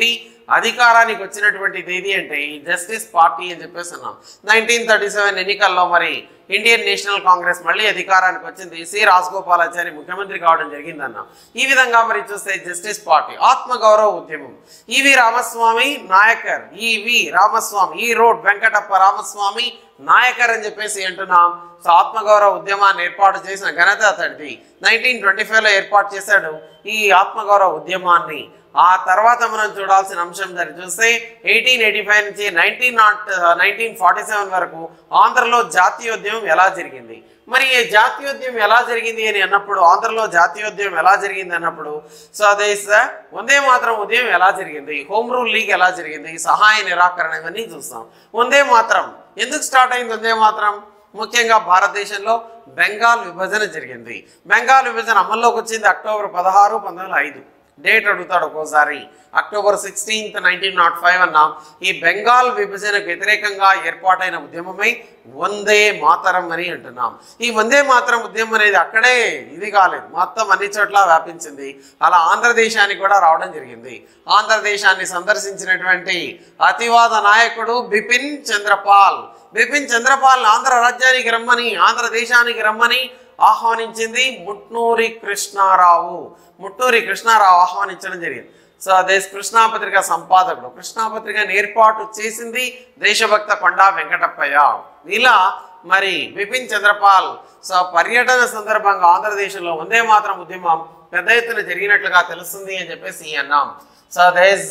అధికారానికి వచ్చినటువంటిది ఏది అంటే ఈ జస్టిస్ పార్టీ అని చెప్పేసి అన్నాం నైన్టీన్ థర్టీ సెవెన్ ఎన్నికల్లో మరి ఇండియన్ నేషనల్ కాంగ్రెస్ మళ్ళీ అధికారానికి వచ్చింది సి రాజగోపాలాచారి ముఖ్యమంత్రి కావడం జరిగిందన్న ఈ విధంగా మరి చూస్తే జస్టిస్ పార్టీ ఆత్మగౌరవ ఉద్యమం ఈవి రామస్వామి నాయకర్ ఈవి రామస్వామి ఈ రోడ్ వెంకటప్ప రామస్వామి నాయకర్ అని చెప్పేసి అంటున్నాం సో ఆత్మగౌరవ ఉద్యమాన్ని ఏర్పాటు చేసిన ఘనత అతడిది నైన్టీన్ ట్వంటీ ఫైవ్లో ఏర్పాటు చేశాడు ఈ ఆత్మగౌరవ ఉద్యమాన్ని ఆ తర్వాత మనం చూడాల్సిన అంశం దాన్ని చూస్తే ఎయిటీన్ ఎయిటీ ఫైవ్ నుంచి nineteen nought nineteen forty seven వరకు ఆంధ్రలో జాతీయోద్యమం ఎలా జరిగింది మరి ఈ జాతీయోద్యమం ఎలా జరిగింది అని అన్నప్పుడు ఆంధ్రలో జాతీయోద్యమం ఎలా జరిగింది అన్నప్పుడు సో అదే స- వందే మాత్రం ఉద్యమం ఎలా జరిగింది హోమ్ రూల్ లీగ్ ఎలా జరిగింది సహాయ నిరాకరణ ఇవన్నీ చూస్తాం వందే మాత్రం ఎందుకు స్టార్ట్ అయింది వందే మాత్రం ముఖ్యంగా భారతదేశంలో బెంగాల్ విభజన జరిగింది బెంగాల్ విభజన అమల్లోకి వచ్చింది అక్టోబర్ పదహారు పంతొమ్మిది వందల ఐదు డేట్ అడుగుతాడు ఒక్కోసారి October sixteenth nineteen nought five అన్నాం ఈ బెంగాల్ విభజనకు వ్యతిరేకంగా ఏర్పాటైన ఉద్యమమే వందే మాతరం అని అంటున్నాం ఈ వందే మాతరం ఉద్యమం అనేది అక్కడే ఇది కాలేదు మొత్తం అన్ని చోట్ల వ్యాపించింది అలా ఆంధ్రదేశానికి కూడా రావడం జరిగింది ఆంధ్రదేశాన్ని సందర్శించినటువంటి అతివాద నాయకుడు బిపిన్ చంద్రపాల్ బిపిన్ చంద్రపాల్ ఆంధ్ర రాజ్యానికి రమ్మని ఆంధ్రదేశానికి రమ్మని ఆహ్వానించింది ముట్నూరి కృష్ణారావు ముట్నూరి కృష్ణారావు ఆహ్వానించడం జరిగింది సో అదే కృష్ణాపత్రిక సంపాదకుడు కృష్ణాపత్రికను ఏర్పాటు చేసింది దేశభక్త కొండా వెంకటప్పయ్య ఇలా మరి బిపిన్ చంద్రపాల్ సో పర్యటన సందర్భంగా ఆంధ్రదేశంలో వందే మాత్రం ఉద్యమం పెద్ద ఎత్తున జరిగినట్లుగా తెలుస్తుంది అని చెప్పేసి అన్నాం సో దేస్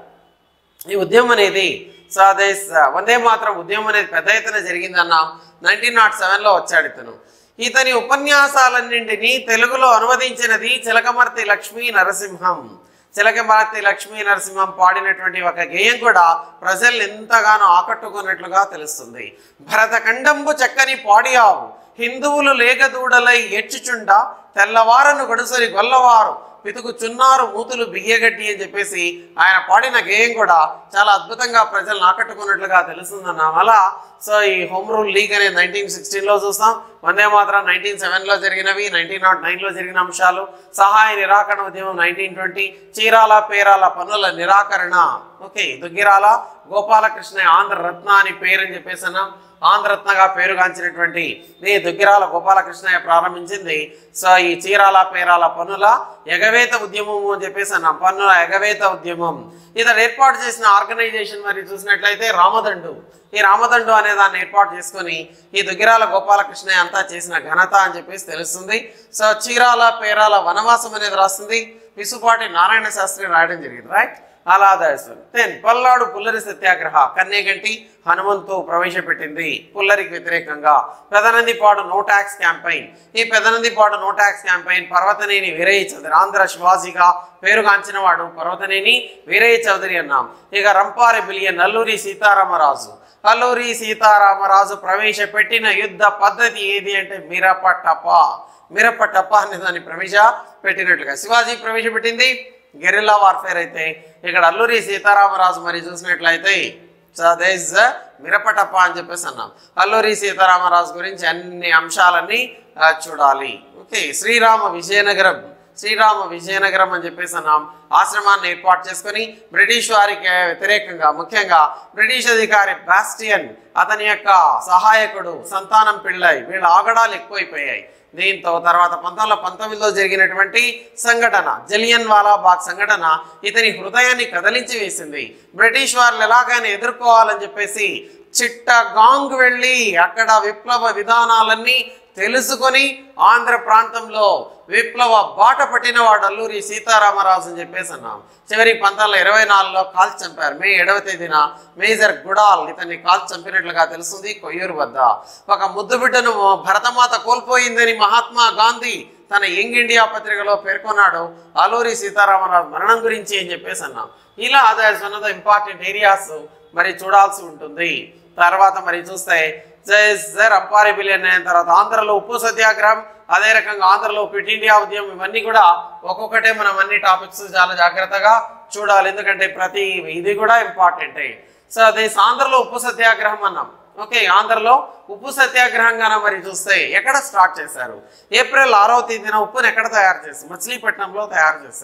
ఈ ఉద్యమం అనేది సో అదే స- వందే మాత్రం ఉద్యమం అనేది పెద్ద ఎత్తున జరిగిందన్నాం నైన్టీన్ నాట్ సెవెన్లో వచ్చాడు ఇతను ఇతని ఉపన్యాసాలన్నింటినీ తెలుగులో అనువదించినది చిలకమర్తి లక్ష్మీ నరసింహం చిలకమర్తి లక్ష్మీ నరసింహం పాడినటువంటి ఒక గేయం కూడా ప్రజల్ని ఎంతగానో ఆకట్టుకున్నట్లుగా తెలుస్తుంది భరతఖండంబు చక్కని పాడియావు హిందువులు లేగదూడలై ఎచ్చుచుండ తెల్లవారను గడుసరి గొల్లవారు పితుకుచున్నారు మూతులు బియ్యగట్టి అని చెప్పేసి ఆయన పాడిన గేయం కూడా చాలా అద్భుతంగా ప్రజలను ఆకట్టుకున్నట్లుగా తెలుస్తుందన్న అలా సో ఈ హోమ్ రూల్ లీగ్ అనేది నైన్టీన్ సిక్స్టీన్లో చూస్తాం వందే మాత్రం నైన్టీన్ సెవెన్లో జరిగినవి నైన్టీన్ నాట్ నైన్లో జరిగిన అంశాలు సహాయ నిరాకరణ ఉద్యమం నైన్టీన్ ట్వంటీ చీరాల పేరాల పన్నుల నిరాకరణ ఓకే దుగ్గిరాల గోపాలకృష్ణ ఆంధ్ర రత్న అని పేరు అని చెప్పేసి అన్నాం ఆంధ్రరత్నగా పేరుగాంచినటువంటి ఈ దుగ్గిరాల గోపాలకృష్ణయ్య ప్రారంభించింది సో ఈ చీరాల పేరాల పన్నుల ఎగవేత ఉద్యమము అని చెప్పేసి అన్నాం పన్నుల ఎగవేత ఉద్యమం ఇతను ఏర్పాటు చేసిన ఆర్గనైజేషన్ మరి చూసినట్లయితే రామదండు ఈ రామదండు అనే దాన్ని ఏర్పాటు చేసుకొని ఈ దుగ్గిరాల గోపాలకృష్ణయ్య అంతా చేసిన ఘనత అని చెప్పేసి తెలుస్తుంది సో చీరాల పేరాల వనవాసం అనేది రాస్తుంది పిసుపాటి నారాయణ శాస్త్రి రాయడం జరిగింది రైట్ అలా దాస్తుంది దెన్ పల్నాడు పుల్లరి సత్యాగ్రహ కన్నేగంటి హనుమంతు ప్రవేశపెట్టింది పుల్లరికి వ్యతిరేకంగా పెదనందిపాడు నో ట్యాక్స్ క్యాంపెయిన్ ఈ Pedanandipadu no tax campaign Parvataneni Veeraiah Chowdary Andhra శివాజీగా పేరుగాంచిన వాడు పర్వతనేని వీరయ్య చౌదరి అన్నాం ఇక రంపారి బిలియన్ నల్లూరి సీతారామరాజు అల్లూరి సీతారామరాజు ప్రవేశపెట్టిన యుద్ధ పద్ధతి ఏది అంటే మిరపటప మిరపటప అనే దాన్ని ప్రవేశ పెట్టినట్లుగా శివాజీ ప్రవేశపెట్టింది గెరిల్లా వార్ఫేర్ అయితే ఇక్కడ అల్లూరి సీతారామరాజు మరి చూసినట్లయితే సో దేస్ మిరపటప్ప అని చెప్పేసి అన్నాం అల్లూరి సీతారామరాజు గురించి అన్ని అంశాలన్నీ ఆ, చూడాలి ఓకే శ్రీరామ విజయనగరం శ్రీరామ విజయనగరం అని చెప్పేసి అన్నాం ఆశ్రమాన్ని ఏర్పాటు చేసుకొని బ్రిటిష్ వారికి వ్యతిరేకంగా ముఖ్యంగా బ్రిటిష్ అధికారి బాస్టియన్ అతని యొక్క సహాయకుడు సంతానం పిళ్ళై వీళ్ళ ఆగడాలు ఎక్కువైపోయాయి దీంతో తర్వాత పంతొమ్మిది వందల పంతొమ్మిదిలో జరిగినటువంటి సంఘటన జలియన్ వాలా బాగ్ సంఘటన ఇతని హృదయాన్ని కదిలించి వేసింది బ్రిటిష్ వారిని ఎలాగైనా ఎదుర్కోవాలని చెప్పేసి చిట్టగాంగ్ వెళ్ళి అక్కడ విప్లవ విధానాలన్నీ తెలుసుకొని ఆంధ్ర ప్రాంతంలో విప్లవ బాట పట్టిన వాడు అల్లూరి సీతారామరాజు అని చెప్పేసి అన్నాం చివరి పంతొమ్మిది వందల ఇరవై నాలుగులో కాల్చి చంపారు మే ఏడవ తేదీన మేజర్ గుడాల్ ఇతన్ని కాల్చి చంపినట్లుగా తెలుస్తుంది కొయ్యూరు వద్ద ఒక ముద్దు బిడ్డను భరతమాత కోల్పోయిందని మహాత్మా గాంధీ తన యంగ్ ఇండియా పత్రికలో పేర్కొన్నాడు అల్లూరి సీతారామరాజు మరణం గురించి అని చెప్పేసి అన్నాం ఇలా అదే one of the important areas మరి చూడాల్సి ఉంటుంది తర్వాత మరి చూస్తే సార్ అంపారి బిలియన్ అయిన తర్వాత ఆంధ్రలో ఉప్పు సత్యాగ్రహం అదే రకంగా ఆంధ్రలో క్విట్ ఇండియా ఉద్యమం ఇవన్నీ కూడా ఒక్కొక్కటే మనం అన్ని టాపిక్స్ చాలా జాగ్రత్తగా చూడాలి ఎందుకంటే ప్రతి ఇది కూడా ఇంపార్టెంటే సో అదే ఆంధ్రలో ఉప్పు సత్యాగ్రహం అన్నాం ఓకే ఆంధ్రలో ఉప్పు సత్యాగ్రహంగా మరి చూస్తే ఎక్కడ స్టార్ట్ చేశారు ఏప్రిల్ ఆరవ తేదీన ఉప్పును ఎక్కడ తయారు చేస్తారు మచిలీపట్నంలో తయారు చేశారు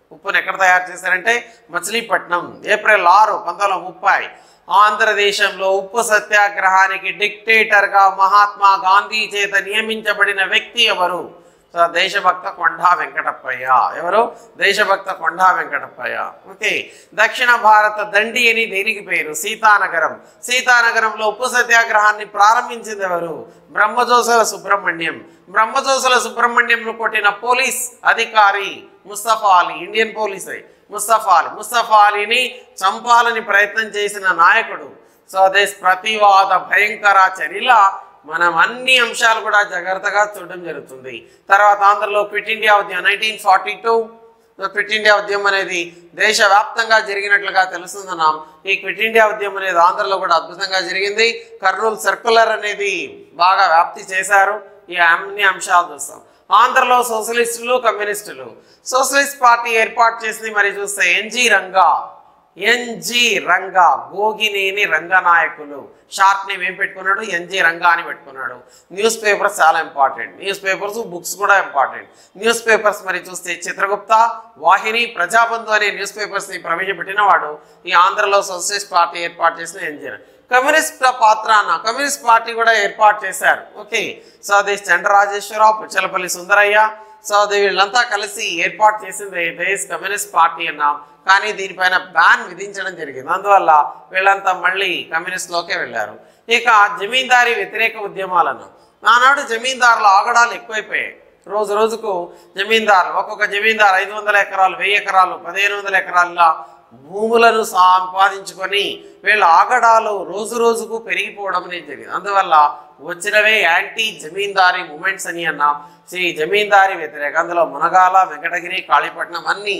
ఉప్పును ఎక్కడ తయారు చేశారంటే మచిలీపట్నం ఏప్రిల్ ఆరు పంతొమ్మిది వందల ముప్పై ఆంధ్రదేశంలో ఉప్పు సత్యాగ్రహానికి డిక్టేటర్గా మహాత్మా గాంధీ చేత నియమించబడిన వ్యక్తి ఎవరు సో దేశభక్త కొండా వెంకటప్పయ్య ఎవరు దేశభక్త కొండా వెంకటప్పయ్య ఓకే దక్షిణ భారత దండి అని దేనికి పేరు సీతానగరం సీతానగరంలో ఉప్పు సత్యాగ్రహాన్ని ప్రారంభించింది ఎవరు బ్రహ్మజోసల సుబ్రహ్మణ్యం బ్రహ్మజోసల సుబ్రహ్మణ్యంను కొట్టిన పోలీస్ అధికారి ముస్తఫా అలీ ఇండియన్ పోలీస్ ముస్తఫా అలీ ముస్తఫా అలీని చంపాలని ప్రయత్నం చేసిన నాయకుడు సో దేశ్ ప్రతివాద భయంకర చర్యల మనం అన్ని అంశాలు కూడా జాగ్రత్తగా చూడడం జరుగుతుంది తర్వాత ఆంధ్రలో క్విట్ ఇండియా ఉద్యమం nineteen forty two quit India ఉద్యమం అనేది దేశవ్యాప్తంగా జరిగినట్లుగా తెలుస్తున్నాం ఈ క్విట్ ఇండియా ఉద్యమం అనేది ఆంధ్రలో కూడా అద్భుతంగా జరిగింది కర్నూలు సర్కులర్ అనేది బాగా వ్యాప్తి చేశారు ఈ అన్ని అంశాలు చూస్తాం ఆంధ్రలో సోషలిస్టులు కమ్యూనిస్టులు సోషలిస్ట్ పార్టీ ఏర్పాటు చేసింది మరి చూస్తే N G Ranga N G Ranga Gogineni Ranganayakulu short name ఏం పెట్టుకున్నాడు ఎన్జి రంగా అని పెట్టుకున్నాడు న్యూస్ పేపర్స్ చాలా ఇంపార్టెంట్ న్యూస్ పేపర్స్ బుక్స్ కూడా ఇంపార్టెంట్ న్యూస్ పేపర్స్ మరి చూస్తే చిత్రగుప్త వాహిని ప్రజాబంధు అనే న్యూస్ పేపర్స్ ని ప్రవేశపెట్టిన వాడు ఈ ఆంధ్రలో సోషలిస్ట్ పార్టీ ఏర్పాటు చేసిన ఎన్జి కమ్యూనిస్ట్ పాత్ర అన్న కమ్యూనిస్ట్ పార్టీ కూడా ఏర్పాటు చేశారు ఓకే సో అది చంద్రరాజేశ్వరరావు పుచ్చలపల్లి సుందరయ్య సో అది వీళ్ళంతా కలిసి ఏర్పాటు చేసింది దేశ్ కమ్యూనిస్ట్ పార్టీ అన్నాం కానీ దీనిపైన బ్యాన్ విధించడం జరిగింది అందువల్ల వీళ్ళంతా మళ్ళీ కమ్యూనిస్ట్లోకే వెళ్ళారు ఇక జమీందారీ వ్యతిరేక ఉద్యమాలను ఆనాడు జమీందారుల ఆగడాలు ఎక్కువైపోయాయి రోజు రోజుకు జమీందారులు ఒక్కొక్క జమీందారు ఐదు వందల ఎకరాలు వెయ్యి ఎకరాలు పదిహేను వందల ఎకరాల భూములను సంపాదించుకొని వీళ్ళ ఆగడాలు రోజు రోజుకు పెరిగిపోవడం అనేది జరిగింది అందువల్ల వచ్చినవే యాంటీ జమీందారీ మూమెంట్స్ అని అన్నాం శ్రీ జమీందారీ వ్యతిరేక అందులో మునగాల వెంకటగిరి కాళీపట్నం అన్ని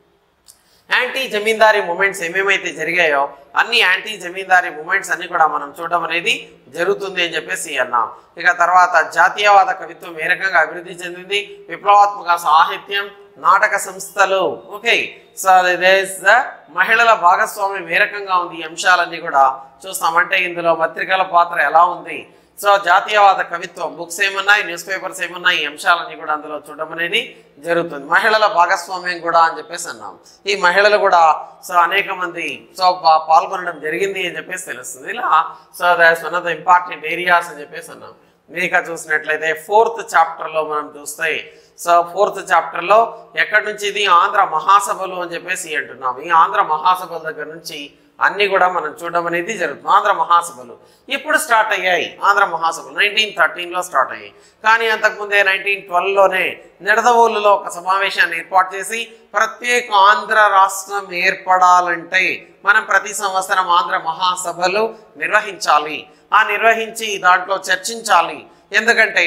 యాంటీ జమీందారీ మూమెంట్స్ ఏమేమైతే జరిగాయో అన్ని యాంటీ జమీందారీ మూమెంట్స్ అన్ని కూడా మనం చూడడం అనేది జరుగుతుంది అని చెప్పేసి అన్నాం ఇక తర్వాత జాతీయవాద కవిత్వం ఏ రకంగా అభివృద్ధి చెందింది విప్లవాత్మక సాహిత్యం నాటక సంస్థలు ఓకే సో దేస్ మహిళల భాగస్వామ్యం ఏ రకంగా ఉంది ఈ అంశాలన్నీ కూడా చూస్తామంటే ఇందులో పత్రికల పాత్ర ఎలా ఉంది సో జాతీయవాద కవిత్వం బుక్స్ ఏమున్నాయి న్యూస్ పేపర్స్ ఏమున్నాయి ఈ అంశాలన్నీ కూడా అందులో చూడడం అనేది జరుగుతుంది మహిళల భాగస్వామ్యం కూడా అని చెప్పేసి అన్నాం ఈ మహిళలు కూడా సో అనేక మంది సో పా- పాల్గొనడం జరిగింది అని చెప్పేసి తెలుస్తుంది ఇలా so that's one of the important areas అని చెప్పేసి అన్నాం మీక చూసినట్లయితే ఫోర్త్ చాప్టర్లో మనం చూస్తే సో ఫోర్త్ చాప్టర్లో ఎక్కడి నుంచి ఇది ఆంధ్ర మహాసభలు అని చెప్పేసి అంటున్నాం ఈ ఆంధ్ర మహాసభల దగ్గర నుంచి అన్ని కూడా మనం చూడడం అనేది జరుగుతుంది ఆంధ్ర మహాసభలు ఇప్పుడు స్టార్ట్ అయ్యాయి ఆంధ్ర మహాసభలు నైన్టీన్ థర్టీన్లో స్టార్ట్ అయ్యాయి కానీ అంతకుముందే నైన్టీన్ ట్వెల్వ్లోనే నిడదవోలులో ఒక సమావేశాన్ని ఏర్పాటు చేసి ప్రత్యేక ఆంధ్ర రాష్ట్రం ఏర్పడాలంటే మనం ప్రతి సంవత్సరం ఆంధ్ర మహాసభలు నిర్వహించాలి ఆ నిర్వహించి దాంట్లో చర్చించాలి ఎందుకంటే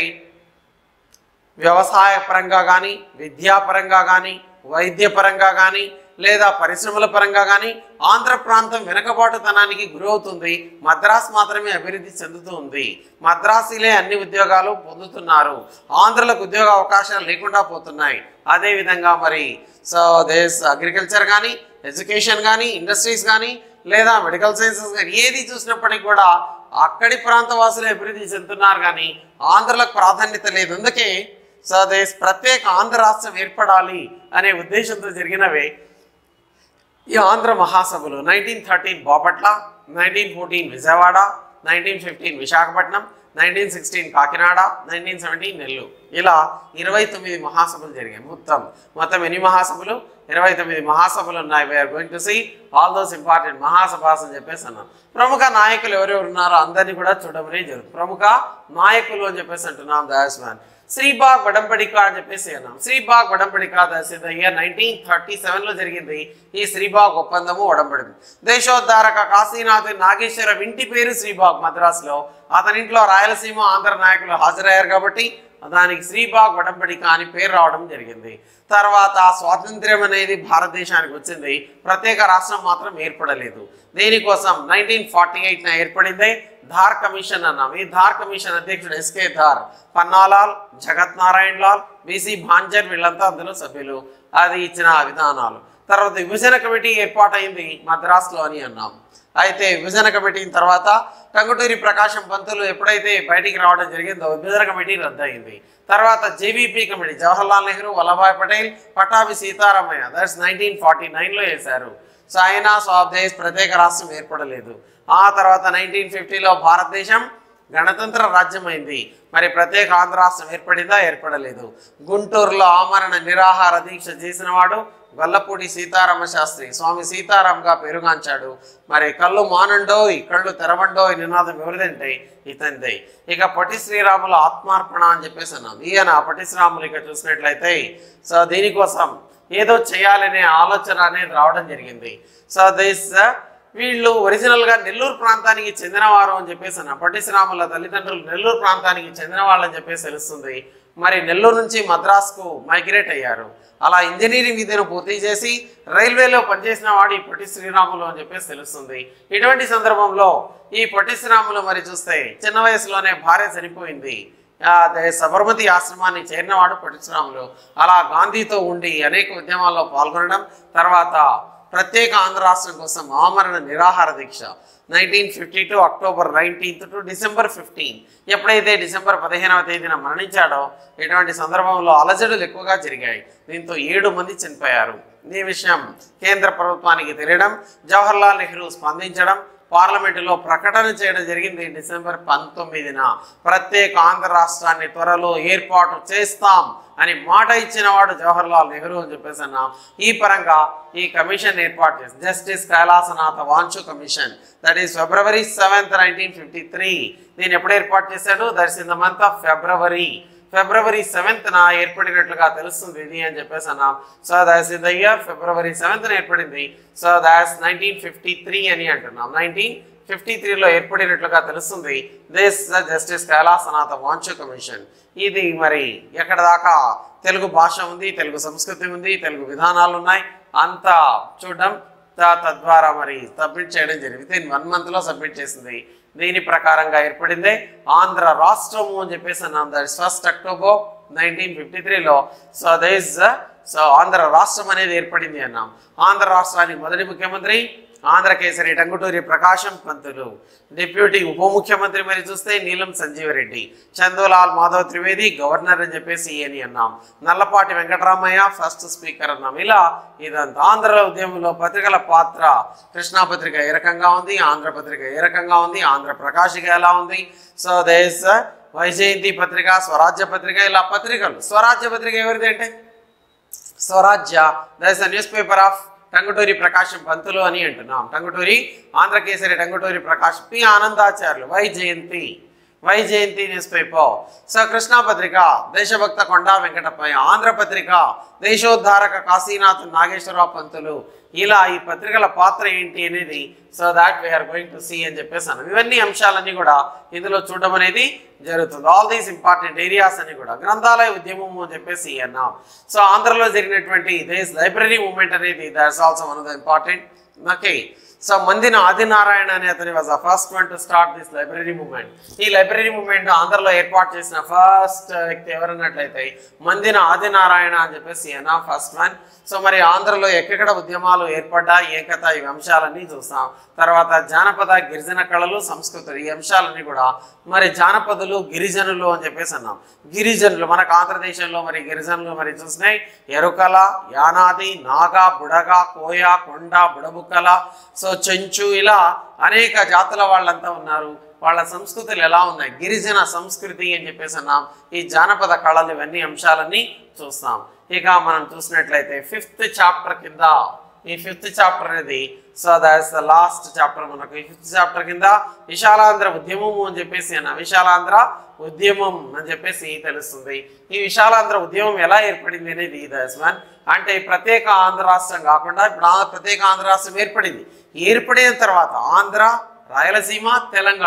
వ్యవసాయ పరంగా కానీ విద్యాపరంగా కానీ వైద్యపరంగా కానీ లేదా పరిశ్రమల పరంగా కానీ ఆంధ్ర ప్రాంతం వెనకబాటుతనానికి గురవుతుంది మద్రాస్ మాత్రమే అభివృద్ధి చెందుతూ ఉంది మద్రాసీలే అన్ని ఉద్యోగాలు పొందుతున్నారు ఆంధ్రులకు ఉద్యోగ అవకాశాలు లేకుండా పోతున్నాయి అదేవిధంగా మరి సో దేస్ అగ్రికల్చర్ కానీ ఎడ్యుకేషన్ కానీ ఇండస్ట్రీస్ కానీ లేదా మెడికల్ సైన్సెస్ కానీ ఏది చూసినప్పటికీ కూడా అక్కడి ప్రాంత వాసులే అభివృద్ధి చెందుతున్నారు కానీ ఆంధ్రులకు ప్రాధాన్యత లేదు అందుకే సో దేశ్ ప్రత్యేక ఆంధ్ర రాష్ట్రం ఏర్పడాలి అనే ఉద్దేశంతో జరిగినవే ఈ ఆంధ్ర మహాసభలు nineteen thirteen Bapatla nineteen fourteen Vijayawada nineteen fifteen Visakhapatnam nineteen sixteen Kakinada nineteen seventeen Nellore ఇలా ఇరవై తొమ్మిది మహాసభలు జరిగాయి మొత్తం మొత్తం ఎన్ని మహాసభలు ఇరవై తొమ్మిది మహాసభలు ఉన్నాయి we're going to see all those important Mahasabhas అని చెప్పేసి అన్నాం ప్రముఖ నాయకులు ఎవరెవరు ఉన్నారో అందరినీ కూడా చూడమనే జరుగుతుంది ప్రముఖ నాయకులు అని చెప్పేసి అంటున్నాం దాస్ మ్యాన్ శ్రీబాగ్ వడంబడిక అని చెప్పేసి అన్నాం శ్రీబాగ్ వడంబడిక that is the year nineteen thirty సెవెన్లో జరిగింది ఈ శ్రీబాగ్ ఒప్పందము వడంబడింది దేశోద్ధారక కాశీనాథ్ నాగేశ్వరం ఇంటి పేరు శ్రీబాగ్ మద్రాసులో అతని ఇంట్లో రాయలసీమ ఆంధ్ర నాయకులు హాజరయ్యారు కాబట్టి దానికి శ్రీబాగ్ వడంబడిక అని పేరు రావడం జరిగింది తర్వాత స్వాతంత్ర్యం అనేది భారతదేశానికి వచ్చింది ప్రత్యేక రాష్ట్రం మాత్రం ఏర్పడలేదు దీనికోసం నైన్టీన్ ఫార్టీ ఎయిట్న ఏర్పడిందే ధార్ కమిషన్ అన్నాం ఈ ధార్ కమిషన్ అధ్యక్షుడు ఎస్కే ధార్ పన్నాలాల్ జగత్ నారాయణ్ లాల్ బీసీ భాంజర్ వీళ్ళంతా అందులో సభ్యులు అది ఇచ్చిన విధానాలు తర్వాత విభజన కమిటీ ఏర్పాటైంది మద్రాసులో అని అన్నాం అయితే విభజన కమిటీ తర్వాత టంగుటూరి ప్రకాశం పంతులు ఎప్పుడైతే బయటికి రావడం జరిగిందో విభజన కమిటీ రద్దయింది తర్వాత JVP committee Jawaharlal Nehru Vallabhbhai Patel Pattabhi Sitaramayya that's nineteen forty నైన్లో వేశారు సో అయినా ఆఫ్ దేశ్ ప్రత్యేక రాష్ట్రం ఏర్పడలేదు ఆ తర్వాత నైన్టీన్ ఫిఫ్టీలో భారతదేశం గణతంత్ర రాజ్యమైంది మరి ప్రత్యేక ఆంధ్ర రాష్ట్రం ఏర్పడిందా ఏర్పడలేదు గుంటూరులో ఆమరణ నిరాహార దీక్ష చేసిన వాడు గొల్లపూడి సీతారామ శాస్త్రి స్వామి సీతారాంగా పెరుగాంచాడు మరి కళ్ళు మానండోయ్ కళ్ళు తెరవండోయ్ నినాదం ఎవరిదంటే ఇతందే ఇక పొట్టి శ్రీరాముల ఆత్మార్పణ అని చెప్పేసి అన్నాం ఈయన పొట్టి శ్రీరాములు ఇక చూసినట్లయితే సో దీనికోసం ఏదో చేయాలనే ఆలోచన అనేది రావడం జరిగింది సో దిస్ వీళ్ళు ఒరిజినల్గా నెల్లూరు ప్రాంతానికి చెందినవారు అని చెప్పేసి అన్న పొట్టి శ్రీరాముల తల్లిదండ్రులు నెల్లూరు ప్రాంతానికి చెందిన వాళ్ళని చెప్పేసి తెలుస్తుంది మరి నెల్లూరు నుంచి మద్రాసుకు మైగ్రేట్ అయ్యారు అలా ఇంజనీరింగ్ విద్యను పూర్తి చేసి రైల్వేలో పనిచేసిన వాడు ఈ పొట్టి శ్రీరాములు అని చెప్పేసి తెలుస్తుంది ఇటువంటి సందర్భంలో ఈ పొట్టి శ్రీరాములు మరి చూస్తే చిన్న వయసులోనే భార్య చనిపోయింది ఆ, అదే సబర్మతి ఆశ్రమాన్ని చేరినవాడు పొట్టి శ్రీరాములు అలా గాంధీతో ఉండి అనేక ఉద్యమాల్లో పాల్గొనడం తర్వాత ప్రత్యేక ఆంధ్ర రాష్ట్రం కోసం ఆమరణ నిరాహార దీక్ష nineteen fifty two October nineteenth to December fifteen ఎప్పుడైతే డిసెంబర్ పదిహేనవ తేదీన మరణించాడో ఇటువంటి సందర్భంలో అలజడులు ఎక్కువగా జరిగాయి దీంతో ఏడు మంది చనిపోయారు ఈ విషయం కేంద్ర ప్రభుత్వానికి తెలియడం జవహర్లాల్ నెహ్రూ స్పందించడం పార్లమెంటులో ప్రకటన చేయడం జరిగింది డిసెంబర్ పంతొమ్మిదిన ప్రత్యేక ఆంధ్ర రాష్ట్రాన్ని త్వరలో ఏర్పాటు చేస్తాం అని మాట ఇచ్చిన వాడు జవహర్లాల్ నెహ్రూ అని చెప్పేసి అన్నాం ఈ పరంగా ఈ కమిషన్ ఏర్పాటు చేసింది Justice Kailasanatha Wanchoo commission that is February seventh nineteen fifty three దీన్ని ఎప్పుడు ఏర్పాటు చేశాడు that's in the month of February February సెవెంత్న ఏర్పడినట్లుగా తెలుస్తుంది ఇది అని చెప్పేసి అన్నాం so that's in the year February సెవెంత్న ఏర్పడింది so that's nineteen fifty three అని అంటున్నాం నైన్టీన్ ఫిఫ్టీ త్రీలో ఏర్పడినట్లుగా తెలుస్తుంది this the Justice Kailasanatha Wanchoo commission ఇది మరి ఎక్కడ దాకా తెలుగు భాష ఉంది తెలుగు సంస్కృతి ఉంది తెలుగు విధానాలు ఉన్నాయి అంతా చూడడం త- తద్వారా మరి సబ్మిట్ చేయడం జరిగింది విత్ ఇన్ వన్ మంత్లో సబ్మిట్ చేసింది దీని ప్రకారంగా ఏర్పడిందే ఆంధ్ర రాష్ట్రము అని చెప్పేసి అన్నాం that first October nineteen fifty త్రీలో సో దస్ సో ఆంధ్ర రాష్ట్రం అనేది ఏర్పడింది అన్నాం ఆంధ్ర రాష్ట్రానికి మొదటి ముఖ్యమంత్రి ఆంధ్రకేసరి టంగుటూరి ప్రకాశం పంతులు డిప్యూటీ ఉప ముఖ్యమంత్రి మరి చూస్తే నీలం సంజీవరెడ్డి చందూలాల్ మాధవ్ త్రివేది గవర్నర్ అని చెప్పేసి అని అన్నాం నల్లపాటి వెంకటరామయ్య ఫస్ట్ స్పీకర్ అన్నాం ఇలా ఇదంతా ఆంధ్ర ఉద్యమంలో పత్రికల పాత్ర కృష్ణా పత్రిక ఏ రకంగా ఉంది ఆంధ్ర పత్రిక ఏ రకంగా ఉంది ఆంధ్ర ప్రకాశిక ఎలా ఉంది సో దేశ వైజయంతి పత్రిక స్వరాజ్య పత్రిక ఇలా పత్రికలు స్వరాజ్య పత్రిక ఎవరిది అంటే Swarajya this a news paper of Tanguturi Prakasam Pantulu అని అంటున్నాం Tanguturi Andhrakesari Tanguturi Prakasam P Anandacharyulu Y Jayanthi Y Jayanthi news paper so Krishna Patrika Desabhakta కొండా వెంకటప్పయ్య ఆంధ్ర పత్రిక దేశోద్ధారక కాశీనాథ్ నాగేశ్వరరావు పంతులు ఇలా ఈ పత్రికల పాత్ర ఏంటి అనేది so that we're going to see అని చెప్పేసాను ఇవన్నీ అంశాలన్నీ కూడా ఇందులో చూడడం అనేది జరుగుతుంది ఆల్ దీస్ ఇంపార్టెంట్ ఏరియాస్ అని కూడా గ్రంథాలయ ఉద్యమం అని చెప్పేసి అన్నాం సో ఆంధ్రలో జరిగినటువంటి దేశ్ లైబ్రరీ మూవ్మెంట్ అనేది that's also one of the important okay so Mandina Adinarayana అనే అతని was the first one to start this library movement ఈ లైబ్రరీ మూవ్మెంట్ ఆంధ్రలో ఏర్పాటు చేసిన ఫస్ట్ వ్యక్తి ఎవరన్నట్లయితే మందిన ఆదినారాయణ అని చెప్పేసి అనా ఫస్ట్ వన్ సో మరి ఆంధ్రలో ఎక్కడెక్కడ ఉద్యమాలు ఏర్పడ్డా ఏకత ఈ అంశాలన్నీ చూస్తాం తర్వాత జానపద గిరిజన కళలు సంస్కృతులు ఈ అంశాలన్నీ కూడా మరి జానపదులు గిరిజనులు అని చెప్పేసి అన్నాం గిరిజనులు మనకు ఆంధ్రదేశంలో మరి గిరిజనులు మరి చూసినాయి ఎరుకల యానాది నాగ బుడగ కోయ కొండ బుడబుక్కల సో చెంచు ఇలా అనేక జాతుల వాళ్ళంతా ఉన్నారు వాళ్ళ సంస్కృతులు ఎలా ఉన్నాయి గిరిజన సంస్కృతి అని చెప్పేసి అన్నాం ఈ జానపద కళలు ఇవన్నీ అంశాలన్నీ చూస్తాం ఇక మనం చూసినట్లయితే ఫిఫ్త్ చాప్టర్ కింద ఈ ఫిఫ్త్ చాప్టర్ అనేది so that's the last chapter మనకు ఈ ఫిఫ్త్ చాప్టర్ కింద విశాలాంధ్ర ఉద్యమము అని చెప్పేసి అన్న విశాలాంధ్ర ఉద్యమం అని చెప్పేసి తెలుస్తుంది ఈ విశాలాంధ్ర ఉద్యమం ఎలా ఏర్పడింది అనేది దస్ వన్ అంటే ప్రత్యేక ఆంధ్ర రాష్ట్రం కాకుండా ఇప్పుడు ఆ ప్రత్యేక ఆంధ్ర రాష్ట్రం ఏర్పడింది ఏర్పడిన తర్వాత ఆంధ్ర రాయలసీమ తెలంగాణ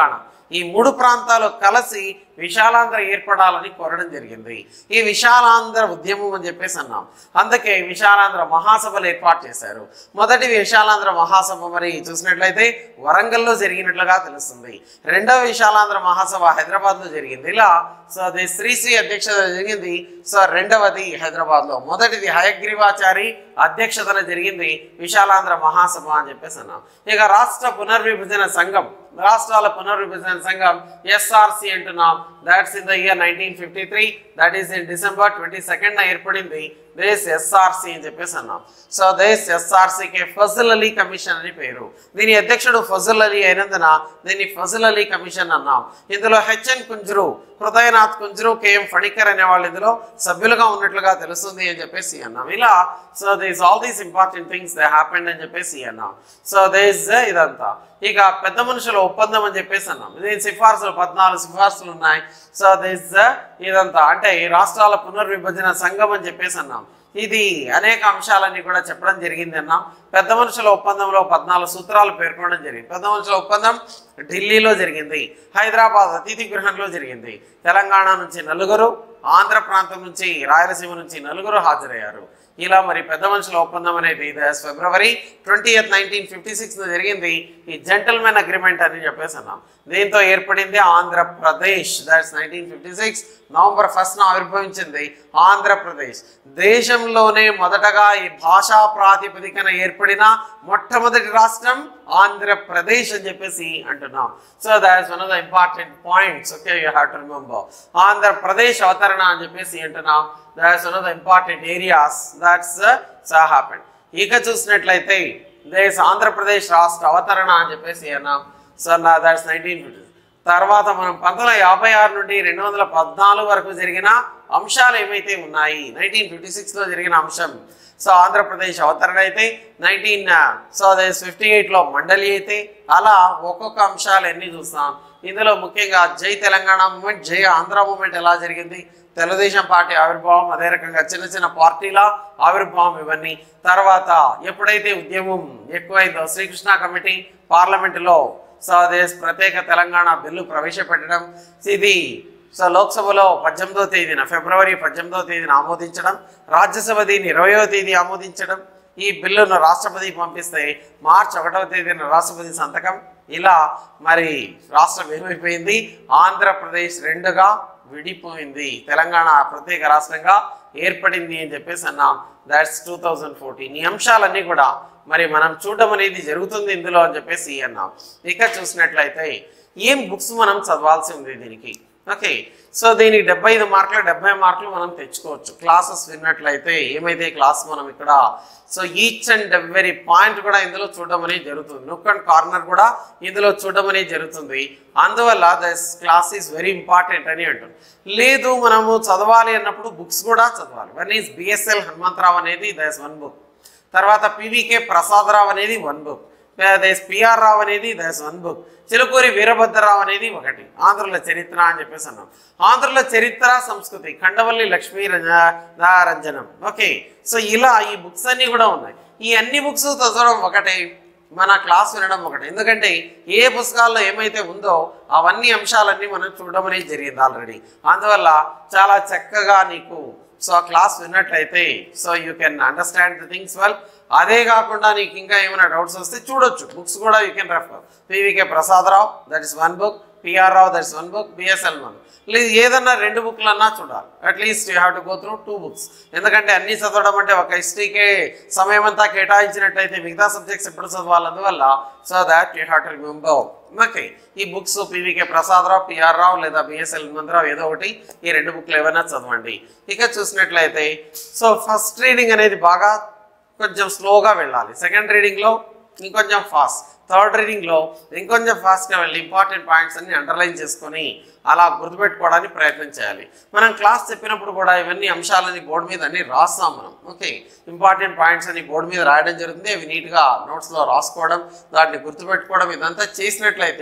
ఈ మూడు ప్రాంతాలు కలిసి విశాలాంధ్ర ఏర్పడాలని కోరడం జరిగింది ఈ విశాలాంధ్ర ఉద్యమం అని చెప్పేసి అన్నాం అందుకే విశాలాంధ్ర మహాసభలు ఏర్పాటు చేశారు మొదటి విశాలాంధ్ర మహాసభ మరి చూసినట్లయితే వరంగల్లో జరిగినట్లుగా తెలుస్తుంది రెండవ విశాలాంధ్ర మహాసభ హైదరాబాద్లో జరిగింది ఇలా సో అది శ్రీశ్రీ అధ్యక్షత జరిగింది సో రెండవది హైదరాబాద్లో మొదటిది హయగ్రీవాచారి అధ్యక్షతన జరిగింది విశాలాంధ్ర మహాసభ అని చెప్పేసి అన్నాం ఇక రాష్ట్ర పునర్విభజన సంఘం రాష్ట్రాల పునర్విభజన సంఘం ఎస్ఆర్సి అంటున్నాం that's in the year nineteen fifty three that is in December twenty second ఏర్పడింది దేశ్ ఎస్ఆర్సి అని చెప్పేసి అన్నాం సో దేశ్ ఎస్ఆర్సికి ఫజల్ అలీ కమిషన్ అని పేరు దీని అధ్యక్షుడు ఫజల్ అలీ అయినందున దీన్ని ఫజల్ అలీ కమిషన్ అన్నాం ఇందులో హెచ్ఎన్ కుంజరు హృదయనాథ్ కుంజరు కేఎం ఫణికర్ అనే వాళ్ళు ఇందులో సభ్యులుగా ఉన్నట్లుగా తెలుస్తుంది అని చెప్పేసి అన్నాం ఇలా so this all these important things they happened అని చెప్పేసి అన్నాం సో దేస్ ఇదంతా ఇక పెద్ద మనుషుల ఒప్పందం అని చెప్పేసి అన్నాం ఇది సిఫార్సులు పద్నాలుగు సిఫార్సులు ఉన్నాయి సో దిస్ ఇదంతా అంటే ఈ రాష్ట్రాల పునర్విభజన సంఘం అని చెప్పేసి అన్నాం ఇది అనేక అంశాలన్నీ కూడా చెప్పడం జరిగింది అన్నాం పెద్ద మనుషుల ఒప్పందంలో పద్నాలుగు సూత్రాలు పేర్కొనడం జరిగింది పెద్ద మనుషుల ఒప్పందం ఢిల్లీలో జరిగింది హైదరాబాద్ అతిథి గృహంలో జరిగింది తెలంగాణ నుంచి నలుగురు ఆంధ్ర ప్రాంతం నుంచి రాయలసీమ నుంచి నలుగురు హాజరయ్యారు ఇలా మరి పెద్ద మనుషుల ఒప్పందం అనేది this February twenty eighth nineteen fifty six జరిగింది ఈ జెంటల్మెన్ అగ్రిమెంట్ అని చెప్పేసి అన్నాం దీంతో ఏర్పడింది Andhra Pradesh that's nineteen fifty six November ఫస్ట్న ఆవిర్భవించింది ఆంధ్రప్రదేశ్ దేశంలోనే మొదటగా ఈ భాషా ప్రాతిపదికన ఏర్పడిన మొట్టమొదటి రాష్ట్రం ఆంధ్రప్రదేశ్ అని చెప్పేసి అంటున్నాం so that's one of the important points okay you have to remember Andhra Pradesh అవతరణ అని చెప్పేసి అంటున్నాం that's one of the important areas that's so happened ఇక చూసినట్లయితే దేశ ఆంధ్రప్రదేశ్ రాష్ట్ర అవతరణ అని చెప్పేసి అన్నాం సో నా దాట్స్ నైన్టీన్ ఫిఫ్టీ తర్వాత మనం పంతొమ్మిది వందల యాభై ఆరు నుండి రెండు వందల పద్నాలుగు వరకు జరిగిన అంశాలు ఏమైతే ఉన్నాయి నైన్టీన్ ఫిఫ్టీ సిక్స్లో జరిగిన అంశం సో ఆంధ్రప్రదేశ్ అవతరణ అయితే నైన్టీన్ సో అదే ఫిఫ్టీ ఎయిట్లో మండలి అయితే అలా ఒక్కొక్క అంశాలు ఎన్ని చూస్తాం ఇందులో ముఖ్యంగా జై తెలంగాణ మూమెంట్ జై ఆంధ్ర మూమెంట్ ఎలా జరిగింది తెలుగుదేశం పార్టీ ఆవిర్భావం అదే రకంగా చిన్న చిన్న పార్టీల ఆవిర్భావం ఇవన్నీ తర్వాత ఎప్పుడైతే ఉద్యమం ఎక్కువైందో శ్రీకృష్ణ కమిటీ పార్లమెంటులో సో అదే ప్రత్యేక తెలంగాణ బిల్లు ప్రవేశపెట్టడం ఇది సో లోక్సభలో పద్దెనిమిదో తేదీన ఫిబ్రవరి పద్దెనిమిదో తేదీన ఆమోదించడం రాజ్యసభ దీన్ని ఇరవయో తేదీ ఆమోదించడం ఈ బిల్లును రాష్ట్రపతికి పంపిస్తే మార్చి ఒకటవ తేదీన రాష్ట్రపతి సంతకం ఇలా మరి రాష్ట్రం ఏమైపోయింది ఆంధ్రప్రదేశ్ రెండుగా విడిపోయింది తెలంగాణ ప్రత్యేక రాష్ట్రంగా ఏర్పడింది అని చెప్పేసి అన్నాం దాట్స్ టూ థౌజండ్ ఫోర్టీన్ ఈ అంశాలన్నీ కూడా మరి మనం చూడడం అనేది జరుగుతుంది ఇందులో అని చెప్పేసి అన్నాం ఇక చూసినట్లయితే ఏం బుక్స్ మనం చదవాల్సి ఉంది దీనికి ఓకే సో దీనికి డెబ్బై ఐదు మార్కులు డెబ్బై మార్కులు మనం తెచ్చుకోవచ్చు క్లాసెస్ విన్నట్లయితే ఏమైతే క్లాస్ మనం ఇక్కడ so each and every point కూడా ఇందులో చూడడం అనేది జరుగుతుంది నుక్ అండ్ కార్నర్ కూడా ఇందులో చూడడం అనేది జరుగుతుంది అందువల్ల this class is very important అని అంటుంది లేదు మనము చదవాలి అన్నప్పుడు బుక్స్ కూడా చదవాలి వన్ ఈజ్ బిఎస్ఎల్ హనుమంతరావు అనేది దస్ వన్ బుక్ తర్వాత పివికే ప్రసాదరావు అనేది one book this PR Rao అనేది this one book Chilukuri Veerabhadra Rao అనేది ఒకటి ఆంధ్రుల చరిత్ర అని చెప్పేసి అన్నాం ఆంధ్రుల చరిత్ర సంస్కృతి ఖండవల్లి లక్ష్మీ రంజ- రంజనం ఓకే సో ఇలా ఈ బుక్స్ అన్నీ కూడా ఉన్నాయి ఈ అన్ని బుక్స్ చదవడం ఒకటే మన క్లాస్ వినడం ఒకటి ఎందుకంటే ఏ పుస్తకాల్లో ఏమైతే ఉందో అవన్నీ అంశాలన్నీ మనం చూడడం అనేది జరిగింది ఆల్రెడీ అందువల్ల చాలా చక్కగా నీకు సో ఆ క్లాస్ విన్నట్లయితే so you can understand the things well అదే కాకుండా నీకు ఇంకా ఏమైనా డౌట్స్ వస్తే చూడొచ్చు బుక్స్ కూడా you can refer PVK Prasada Rao that is one book PR Rao that is one book BSL one లేదు ఏదన్నా రెండు బుక్లు అన్నా చూడాలి at least you have to go through two books ఎందుకంటే అన్ని చదవడం అంటే ఒక హిస్టరీకే సమయం అంతా కేటాయించినట్టయితే మిగతా సబ్జెక్ట్స్ ఎప్పుడు చదవాలి అందువల్ల so that you have to remember okay ఈ books PVK Prasada Rao PR Rao లేదా బిఎస్ఎల్ మందరావు ఏదో ఒకటి ఈ రెండు బుక్లు ఏమైనా చదవండి ఇక చూసినట్లయితే సో ఫస్ట్ రీడింగ్ అనేది బాగా కొంచెం స్లోగా వెళ్ళాలి సెకండ్ రీడింగ్లో ఇంకొంచెం ఫాస్ట్ థర్డ్ రీడింగ్లో ఇంకొంచెం ఫాస్ట్గా వెళ్ళి ఇంపార్టెంట్ పాయింట్స్ అన్ని అండర్లైన్ చేసుకొని అలా గుర్తుపెట్టుకోవడానికి ప్రయత్నం చేయాలి మనం క్లాస్ చెప్పినప్పుడు కూడా ఇవన్నీ అంశాలని బోర్డు మీద అన్ని రాస్తాం మనం ఓకే ఇంపార్టెంట్ పాయింట్స్ అన్ని బోర్డు మీద రాయడం జరుగుతుంది అవి నీట్గా నోట్స్లో రాసుకోవడం దాన్ని గుర్తుపెట్టుకోవడం ఇదంతా చేసినట్లయితే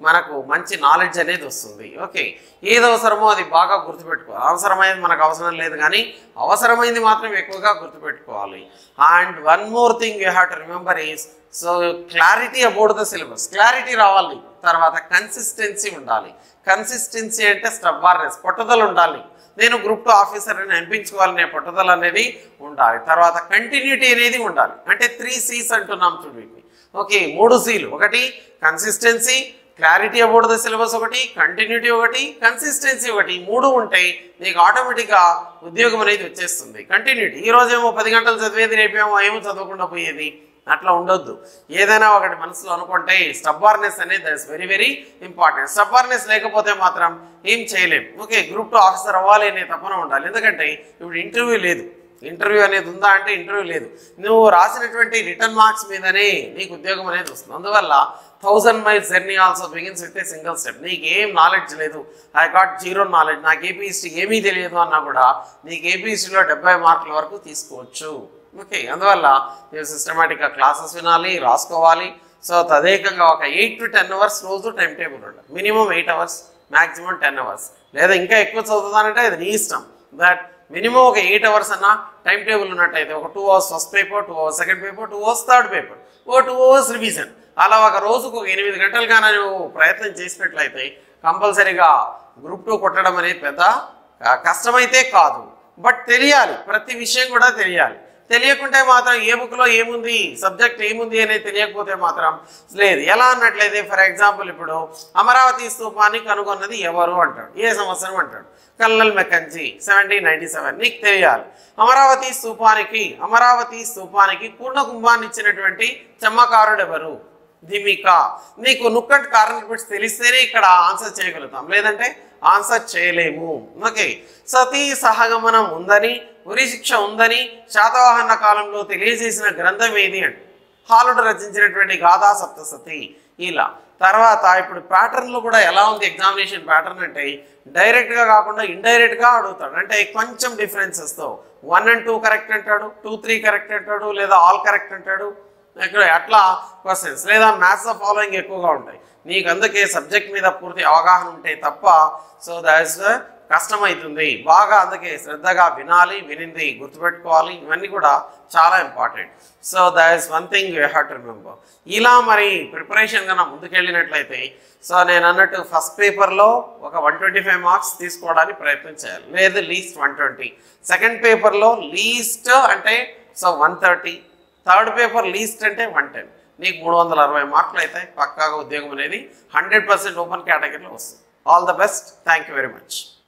మనకు మంచి నాలెడ్జ్ అనేది వస్తుంది ఓకే ఏది అవసరమో అది బాగా గుర్తుపెట్టుకోవాలి అవసరమైనది మనకు అవసరం లేదు కానీ అవసరమైంది మాత్రం ఎక్కువగా గుర్తుపెట్టుకోవాలి and one more thing you have to remember is so clarity about the syllabus clarity రావాలి తర్వాత కన్సిస్టెన్సీ ఉండాలి కన్సిస్టెన్సీ అంటే స్టబ్బార్నెస్ పట్టుదల ఉండాలి నేను గ్రూప్ టూ ఆఫీసర్ అని అనిపించుకోవాలనే పట్టుదల అనేది ఉండాలి తర్వాత కంటిన్యూటీ అనేది ఉండాలి అంటే త్రీ సీస్ అంటున్నాం చూడండి ఓకే మూడు సీలు ఒకటి consistency clarity about the syllabus ఒకటి కంటిన్యూటీ ఒకటి కన్సిస్టెన్సీ ఒకటి ఈ మూడు ఉంటాయి నీకు ఆటోమేటిక్గా ఉద్యోగం అనేది వచ్చేస్తుంది కంటిన్యూటీ ఈ రోజేమో పది గంటలు చదివేది రేపేమో ఏమో చదవకుండా పోయేది అట్లా ఉండొద్దు ఏదైనా ఒకటి మనసులో అనుకుంటే స్టబ్బార్నెస్ అనేది that's very very important stubbornness లేకపోతే మాత్రం ఏం చేయలేం ఓకే గ్రూప్ టూ ఆఫీసర్ అవ్వాలి అనే తపన ఉండాలి ఎందుకంటే ఇప్పుడు ఇంటర్వ్యూ లేదు ఇంటర్వ్యూ అనేది ఉందా అంటే ఇంటర్వ్యూ లేదు నువ్వు రాసినటువంటి రిటర్న్ మార్క్స్ మీదనే నీకు ఉద్యోగం అనేది వస్తుంది అందువల్ల thousand miles journey also begins with a single step నీకు ఏం నాలెడ్జ్ లేదు ఐ గాట్ జీరో నాలెడ్జ్ నాకు ఏపీఎస్టీ ఏమీ తెలియదు అన్నా కూడా నీకు ఏపీఎస్టీలో డెబ్బై మార్కుల వరకు తీసుకోవచ్చు ఓకే అందువల్ల ನೀವು సిస్టమేటిక్గా క్లాసెస్ వినాలి రాసుకోవాలి సో తదేకంగా ఒక ఎయిట్ టు టెన్ అవర్స్ రోజు టైం టేబుల్ ఉండాలి minimum eight hours maximum ten hours లేదా ఇంకా ఎక్కువ చదువుతానంటే అది నీ ఇష్టం దట్ మినిమం ఒక ఎయిట్ అవర్స్ అన్న టైం టేబుల్ ఉన్నట్టయితే ఒక two hours first paper two hours second paper two hours third paper ఓ టూ అవర్స్ రివిజన్ అలా ఒక రోజుకు ఒక ఎనిమిది గంటలుగానే నువ్వు ప్రయత్నం చేసినట్లయితే కంపల్సరీగా గ్రూప్ టూ కొట్టడం అనేది పెద్ద క- కష్టమైతే కాదు బట్ తెలియాలి ప్రతి విషయం కూడా తెలియాలి తెలియకుంటే మాత్రం ఏ బుక్లో ఏముంది సబ్జెక్ట్ ఏముంది అనేది తెలియకపోతే మాత్రం లేదు ఎలా అన్నట్లయితే ఫర్ ఎగ్జాంపుల్ ఇప్పుడు అమరావతి స్తూపాన్ని కనుగొన్నది ఎవరు అంటాడు ఏ సంవత్సరం అంటాడు colonel Mackenzie seventeen ninety seven నీకు తెలియాలి అమరావతి స్తూపానికి అమరావతి స్తూపానికి పూర్ణ కుంభాన్ని ఇచ్చినటువంటి చెమ్మకారుడు ఎవరు దిమిక నీకు నుక్కట్ కారణం గురించి తెలిస్తేనే ఇక్కడ ఆన్సర్ చేయగలుగుతాం లేదంటే ఆన్సర్ చేయలేము ఓకే సతీ సహగమనం ఉందని ఉరి శిక్ష ఉందని శాతవాహన కాలంలో తెలియజేసిన గ్రంథం ఏది అంటే హాలుడు రచించినటువంటి గాథా సప్తసతి ఇలా తర్వాత ఇప్పుడు ప్యాటర్న్లో కూడా ఎలా ఉంది ఎగ్జామినేషన్ ప్యాటర్న్ అంటే డైరెక్ట్గా కాకుండా ఇండైరెక్ట్గా అడుగుతాడు అంటే కొంచెం డిఫరెన్సెస్తో వన్ అండ్ టూ కరెక్ట్ అంటాడు టూ త్రీ కరెక్ట్ అంటాడు లేదా ఆల్ కరెక్ట్ అంటాడు ఇక్కడ అట్లా క్వశ్చన్స్ లేదా మ్యాథ్స్ ఆఫ్ ఫాలోయింగ్ ఎక్కువగా ఉంటాయి నీకు అందుకే సబ్జెక్ట్ మీద పూర్తి అవగాహన ఉంటే తప్ప సో దాట్స్ కష్టమవుతుంది బాగా అందుకే శ్రద్ధగా వినాలి వినింది గుర్తుపెట్టుకోవాలి ఇవన్నీ కూడా చాలా important so that is one thing you have to remember ఇలా మరి ప్రిపరేషన్ కన్నా ముందుకెళ్ళినట్లయితే సో నేను అన్నట్టు ఫస్ట్ పేపర్లో ఒక వన్ ట్వంటీ ఫైవ్ మార్క్స్ తీసుకోవడానికి ప్రయత్నం చేయాలి లేదు లీస్ట్ వన్ ట్వంటీ సెకండ్ పేపర్లో లీస్ట్ అంటే so one thirty third paper least అంటే వన్ టెన్ నీకు మూడు వందల అరవై మార్కులు అయితే పక్కాగా ఉద్యోగం అనేది హండ్రెడ్ పర్సెంట్ ఓపెన్ కేటగిరీలో వస్తుంది all the best thank you very much